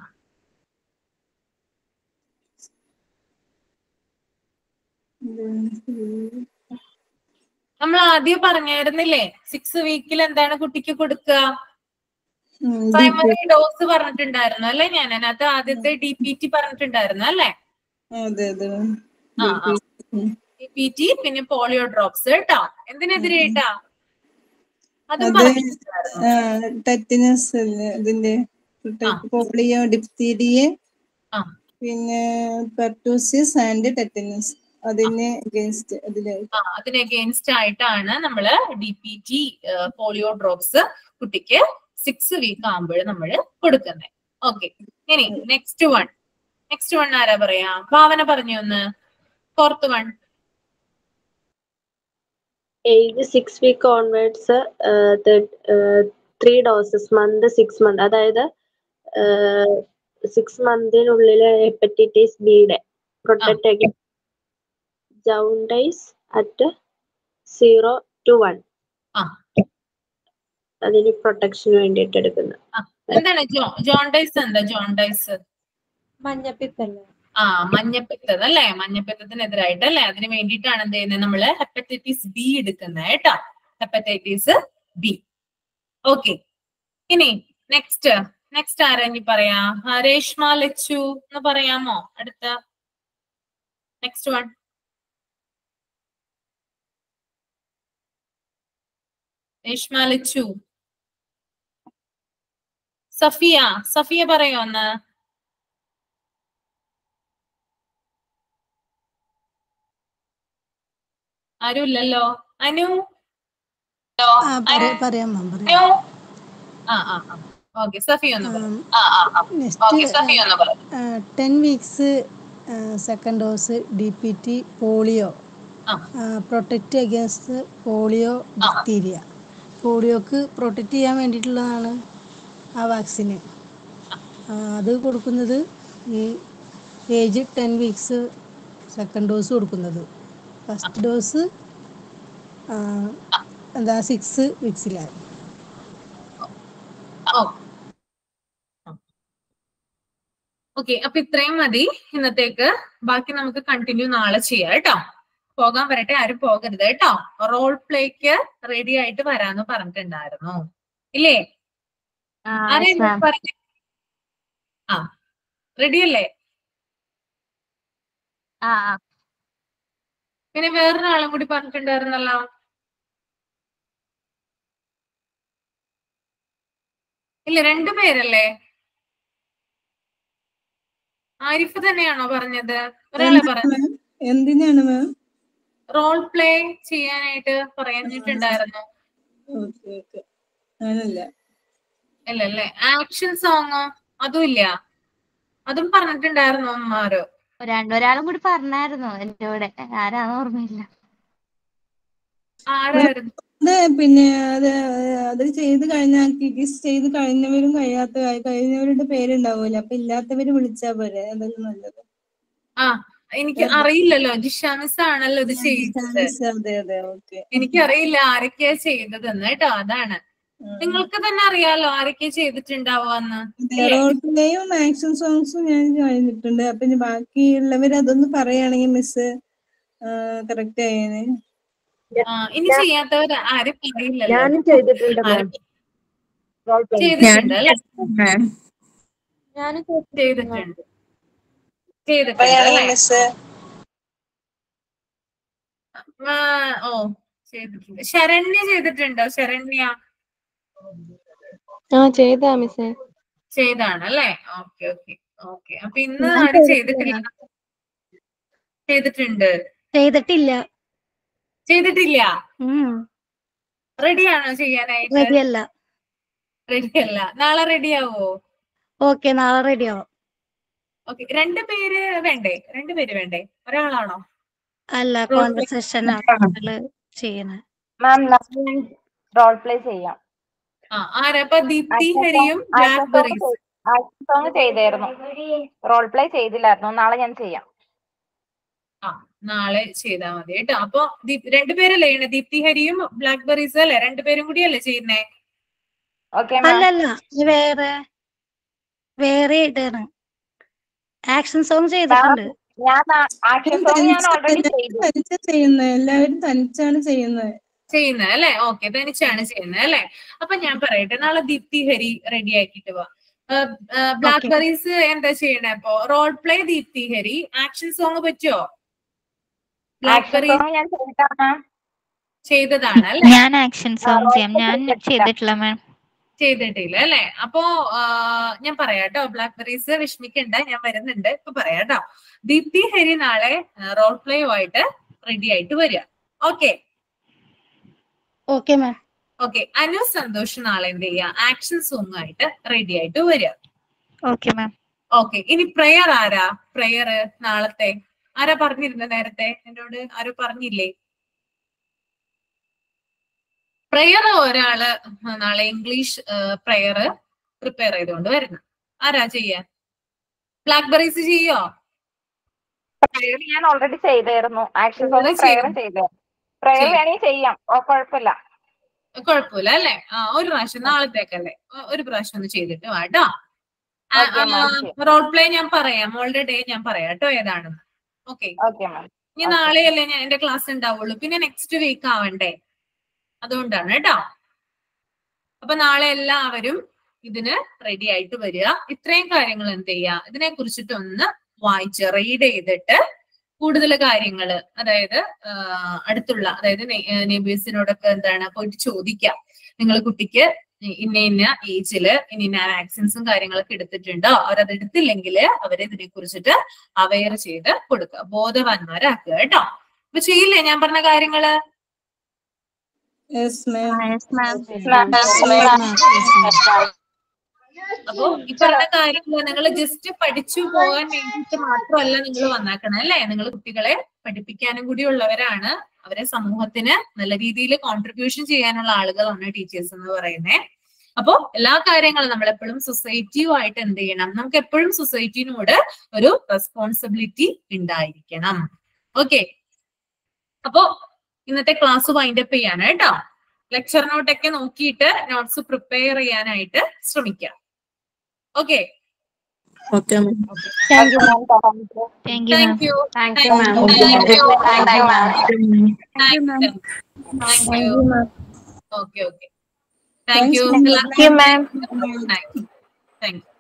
നമ്മൾ ആദ്യം പറഞ്ഞായിരുന്നില്ലേ സിക്സ് വീക്കിൽ എന്താണ് കുട്ടിക്ക് കൊടുക്കുക പ്രൈമറി ഡോസ് പറഞ്ഞിട്ടുണ്ടായിരുന്നു അല്ലേ ഞാൻ അതിനകത്ത് ആദ്യത്തെ ഡി പി ടി പറഞ്ഞിട്ടുണ്ടായിരുന്നു അല്ലേ അതെ അതെ ആ ഡി പി ടി പിന്നെ പോളിയോ ഡ്രോപ്സ് കേട്ടോ എന്തിനെതിരായിട്ടാ അതും അത് പറഞ്ഞിട്ടുണ്ടായിരുന്നു ടെറ്റനസ് അല്ലേ അതിന്റെ പോളിയോ ഡിപ്തീരിയ ആ. പിന്നെ പെർട്ടൂസിസ് ആൻഡ് ടെറ്റനസ് അതിന് അഗൈൻസ്റ്റ് അതിലായി ആ അതിന് അഗേൻസ്റ്റ് ആയിട്ടാണ് നമ്മള് D P T polio drops കുട്ടിക്ക് സിക്സ് വീക്ക് ആകുമ്പോൾ നമ്മൾ കൊടുക്കുന്നത് ഓക്കെ ഇനി നെക്സ്റ്റ് വൺ നെക്സ്റ്റ് വൺ ആരാ പറയാ ഭാവന പറഞ്ഞു ഒന്ന് fourth one age six week onwards three doses month six month അതായത് സിക്സ് മന്തിനുള്ളിൽ ഹെപ്പറ്റൈറ്റിസ് ബിയുടെ protect jaundice at zero to one ആ. അതിന് പ്രൊട്ടക്ഷന് വേണ്ടിയിട്ട് എടുക്കുന്നത് എന്താണ് ജോ ജോണ്ടൈസ് എന്താ ജോണ്ടൈസ് മഞ്ഞപ്പിത്തല്ലേ ആ മഞ്ഞപ്പിത്തം അല്ലേ മഞ്ഞപ്പിത്തത്തിനെതിരായിട്ട് അല്ലേ അതിന് വേണ്ടിയിട്ടാണ് എന്ത് ചെയ്യുന്നത് നമ്മള് ഹെപ്പറ്റൈറ്റിസ് ബി എടുക്കുന്നത് കേട്ടോ ഹെപ്പറ്റൈറ്റിസ് ബി ഓക്കെ ഇനി നെക്സ്റ്റ് നെക്സ്റ്റ് ആരാ ഇനി പറയാ ആ, രേഷ്മ ലച്ചു എന്ന് പറയാമോ അടുത്ത നെക്സ്റ്റ് വൺ രേഷ്മ ലച്ചു സഫിയ സഫിയ പറയോ ഒന്ന് ആരും ഇല്ലല്ലോ അനു ആ പറയാം പറയാം മാം പറയാം ആ ആ ഓക്കെ സഫിയ ഒന്ന് പറ next ten weeks second dose D P T polio protect against polio diphtheria പോളിയോക്ക് പ്രൊട്ടക്റ്റ് ചെയ്യാൻ വേണ്ടിയിട്ടുള്ളതാണ് ആ വാക്സിന് അത് കൊടുക്കുന്നത് ഈ age ten weeks second dose കൊടുക്കുന്നത് ഫസ്റ്റ് ഡോസ് എന്താ സിക്സ് വീക്സിലാണ് ഓക്കെ അപ്പൊ ഇത്രയും മതി ഇന്നത്തേക്ക് ബാക്കി നമുക്ക് കണ്ടിന്യൂ നാളെ ചെയ്യാം കേട്ടോ പോകാൻ വരട്ടെ ആരും പോകരുത് കേട്ടോ റോൾ പ്ലേക്ക് റെഡി ആയിട്ട് വരാന്ന് പറഞ്ഞിട്ടുണ്ടായിരുന്നു ഇല്ലേ ആരെയും പറഞ്ഞ ആ റെഡി അല്ലേ ആ ആ പിന്നെ വേറൊരാളും കൂടി പറഞ്ഞിട്ടുണ്ടായിരുന്നല്ലോ ഇല്ല രണ്ടു പേരല്ലേ ആരിഫ് തന്നെയാണോ പറഞ്ഞത് ഒരാളെ പറഞ്ഞത് എന്തിനാണ് മാം റോൾ പ്ലേ ചെയ്യാനായിട്ട് പറഞ്ഞിട്ടുണ്ടായിരുന്നു ഓക്കെ ഓക്കെ അങ്ങനല്ല ഇല്ലല്ലേ ആക്ഷൻ സോങ്ങോ അതും ഇല്ല അതും പറഞ്ഞിട്ടുണ്ടായിരുന്നു അമ്മമാരോ രണ്ടൊരാളും കൂടി പറഞ്ഞായിരുന്നു എന്റെ കൂടെ ആരാന്ന് ഓർമ്മയില്ല ആരായിരുന്നു അത് പിന്നെ അത് അത് ചെയ്ത് കഴിഞ്ഞ കിസ് ചെയ്ത് കഴിഞ്ഞവരും കഴിയാത്ത കഴിഞ്ഞവരുടെ പേരുണ്ടാവൂല അപ്പൊ ഇല്ലാത്തവര് വിളിച്ചാ പോരെ അതല്ല നല്ലത് ആ എനിക്ക് അറിയില്ലല്ലോ ജിഷ മിസ് ആണല്ലോ ഇത് ചെയ്തത് അതെ അതെ ഓക്കെ എനിക്കറിയില്ല ആരൊക്കെയാ ചെയ്തതെന്ന് കേട്ടോ അതാണ് നിങ്ങൾക്ക് തന്നെ അറിയാലോ ആരൊക്കെയാ ചെയ്തിട്ടുണ്ടാവാന്ന് റോൾ പ്ലേയും ആക്ഷൻ സോങ്സും ഞാൻ കഴിഞ്ഞിട്ടുണ്ട് അപ്പൊ ഇനി ബാക്കിയുള്ളവർ അതൊന്ന് പറയുകയാണെങ്കിൽ മിസ് കറക്റ്റ് ആയേനെ ആ, ഇനി ചെയ്യാത്തവർ ആരും പറയില്ലല്ലോ ഞാനും ചെയ്തിട്ടുണ്ട് മാം ആരും ചെയ്തിട്ടുണ്ട് അല്ലെ ഞാനും ചെയ്തിട്ടുണ്ട് ചെയ്തിട്ടുണ്ട് അല്ലെ ആ, ഓ ചെയ്തിട്ടുണ്ട് ശരണ്യ ചെയ്തിട്ടുണ്ടോ ശരണ്യ ആ ചെയ്താ മിസ്സേ ചെയ്താണ് അല്ലേ ഓക്കെ ഓക്കെ ഓക്കെ അപ്പൊ ഇന്ന് ആരും ചെയ്തിട്ടില്ല ചെയ്തിട്ടുണ്ട് ചെയ്തിട്ടില്ല ചെയ്തിട്ടില്ല റെഡിയാണോ റെഡി ചെയ്യാനായിട്ട് അല്ല റെഡി അല്ല നാളെ റെഡി ആവോ ഓക്കെ നാളെ റെഡി ആവും ഓക്കെ രണ്ട് പേര് വേണ്ടേ രണ്ട് പേര് വേണ്ടേ ഒരാളാണോ അല്ല Role play. കോൺവെർസേഷൻ ആണ് ചെയ്യണേ മാം റോൾ പ്ലേ ചെയ്യാം ആ ആരാ അപ്പൊ ദീപ്തി ഹരിയും ബ്ലാക്ക് ബെറീസ് സോങ് ചെയ്തായിരുന്നു റോൾ പ്ലേ ചെയ്തില്ലായിരുന്നു നാളെ ഞാൻ ചെയ്യാം ആ നാളെ ചെയ്താൽ മതി കേട്ടോ അപ്പൊ ദീപ് രണ്ടുപേരല്ലേ ചെയ്യണേ ദീപ്തി ഹരിയും ബ്ലാക്ക് ബെറീസ് അല്ലേ രണ്ടുപേരും കൂടിയല്ലേ ചെയ്യുന്നേ ഓക്കെ അല്ലല്ല ഇത് വേറെ വേറെ ഇതാണ് ആക്ഷൻ സോങ് ചെയ്തിട്ടുണ്ട് ഞാൻ ആക്ഷൻ സോങ് ഞാൻ ഓൾറെഡി ചെയ്തു തനിച്ച ചെയ്യുന്നത് എല്ലാവരും തനിച്ചാണ് ചെയ്യുന്നത് ചെയ്യുന്നത് അല്ലെ ഓക്കെ തനിച്ചാണ് ചെയ്യുന്നത് അല്ലെ അപ്പൊ ഞാൻ പറയട്ടെ നാളെ ദീപ്തി ഹരി റെഡി ആക്കിയിട്ട് പോവാ ബ്ലാക്ക് ബെറീസ് എന്താ ചെയ്യണേ അപ്പൊ role play Deepthi Hari action song പറ്റുമോ ബ്ലാക്ക് ആക്ഷൻ ബെറീസ് സോങ് ഞാൻ ചെയ്താണ് ചെയ്തതാണ് അല്ലെ ഞാൻ ആക്ഷൻ സോങ് ചെയ്യാം ഞാൻ ചെയ്തിട്ടില്ല മാം ചെയ്തിട്ടില്ല അല്ലെ അപ്പോ ആ, ഞാൻ പറയാട്ടോ ബ്ലാക്ക് ബെറീസ് വിഷമിക്കണ്ട ഞാൻ വരുന്നുണ്ട് ഇപ്പൊ പറയാട്ടോ ദീപ്തി ഹരി നാളെ റോൾ പ്ലേയുമായിട്ട് റെഡി ആയിട്ട് വരിക okay okay ma'am okay Anu Santhosh നാളെ എന്ത് ചെയ്യുക ആക്ഷൻ സോങ് ആയിട്ട് റെഡി ആയിട്ട് വരിക ഓക്കെ മാം ഓക്കെ ഇനി പ്രയർ ആരാ പ്രയർ നാളത്തെ ആരാ പറഞ്ഞിരുന്നത് നേരത്തെ എന്നോട് ആരോ പറഞ്ഞില്ലേ പ്രയർ ഒരാള് നാളെ ഇംഗ്ലീഷ് പ്രയർ പ്രിപ്പയർ ചെയ്തുകൊണ്ട് വരുന്നു ആരാ ചെയ്യാൻ ബ്ലാക്ക് ബെറീസ് ചെയ്യോ പ്രയർ ഞാൻ ഓൾറെഡി ചെയ്തായിരുന്നു ആക്ഷൻ സോങ് ചെയ്തു. പ്രയർ ചെയ്തു പ്രയർ ചെയ്തു. വേണമെങ്കിൽ ചെയ്യാം ഓ കുഴപ്പമില്ല കുഴപ്പമില്ല അല്ലെ ആ ഒരു പ്രാവശ്യം നാളത്തേക്കല്ലേ ഒ- ഒരു പ്രാവശ്യം ഒന്ന് ചെയ്തിട്ട് വാട്ടോ Okay, ma'am. റോൾ പ്ലേ ഞാൻ പറയാം മോളുടെ ഡേ ഞാൻ പറയാം കേട്ടോ ഏതാണെന്ന് ഓക്കെ ഓക്കെ മാം ഇനി നാളെയല്ലേ ഞാൻ എന്റെ ക്ലാസ് ഉണ്ടാവുള്ളൂ പിന്നെ നെക്സ്റ്റ് വീക്ക് ആവണ്ടേ അതുകൊണ്ടാണ് കേട്ടോ അപ്പൊ നാളെ എല്ലാവരും ഇതിന് റെഡി ആയിട്ട് വരിക ഇത്രയും കാര്യങ്ങൾ എന്ത് ചെയ്യുക ഇതിനെ കുറിച്ചിട്ട് ഒന്ന് വായിച്ച് റീഡ് ചെയ്തിട്ട് കൂടുതൽ കാര്യങ്ങൾ അതായത് ആഹ് അടുത്തുള്ള അതായത് നെയ്ബേഴ്സിനോടൊക്കെ എന്താണ് പോയിട്ട് ചോദിക്കാം നിങ്ങൾ കുട്ടിക്ക് ഇന്ന ഇന്ന ഏജില് ഇന്ന ഇന്ന വാക്സിൻസും കാര്യങ്ങളൊക്കെ എടുത്തിട്ടുണ്ടോ അവരത് എടുത്തില്ലെങ്കിൽ അവരെ ഇതിനെ കുറിച്ചിട്ട് അവെയർ ചെയ്ത് കൊടുക്കുക ബോധവാന്മാരാക്കുക കേട്ടോ അപ്പൊ ചെയ്യില്ലേ ഞാൻ പറഞ്ഞ കാര്യങ്ങള് അപ്പൊ ഈ പറഞ്ഞ കാര്യങ്ങൾ നിങ്ങൾ ജസ്റ്റ് പഠിച്ചു പോകാൻ വേണ്ടിയിട്ട് മാത്രമല്ല നിങ്ങൾ വന്നേക്കണം അല്ലേ നിങ്ങൾ കുട്ടികളെ പഠിപ്പിക്കാനും കൂടി ഉള്ളവരാണ് അവരെ സമൂഹത്തിന് നല്ല രീതിയിൽ കോൺട്രിബ്യൂഷൻ ചെയ്യാനുള്ള ആളുകളാണ് ടീച്ചേഴ്സ് എന്ന് പറയുന്നത് അപ്പോ എല്ലാ കാര്യങ്ങളും നമ്മൾ എപ്പോഴും സൊസൈറ്റിയുമായിട്ട് എന്ത് ചെയ്യണം നമുക്ക് എപ്പോഴും സൊസൈറ്റിനോട് ഒരു റെസ്പോൺസിബിലിറ്റി ഉണ്ടായിരിക്കണം ഓക്കെ അപ്പോ ഇന്നത്തെ ക്ലാസ് വൈൻഡപ്പ് ചെയ്യാണ് കേട്ടോ ലെക്ചർ നോട്ടൊക്കെ നോക്കിയിട്ട് നോട്ട്സ് പ്രിപ്പയർ ചെയ്യാനായിട്ട് ശ്രമിക്കാം okay okay Thank you, ma'am. Thank you. Thank you. Thank Thank you, ma'am. you. Thank you, ma'am. Thank you. Thank you, ma'am. Thank Thank you. you, ma'am. Okay, okay. Thank you. Thank you, ma'am. Thank you. Thank you.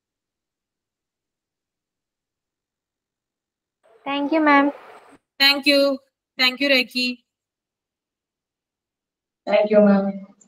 Thank you, ma'am. Thank you. Thank you, Reiki. Thank you, ma'am.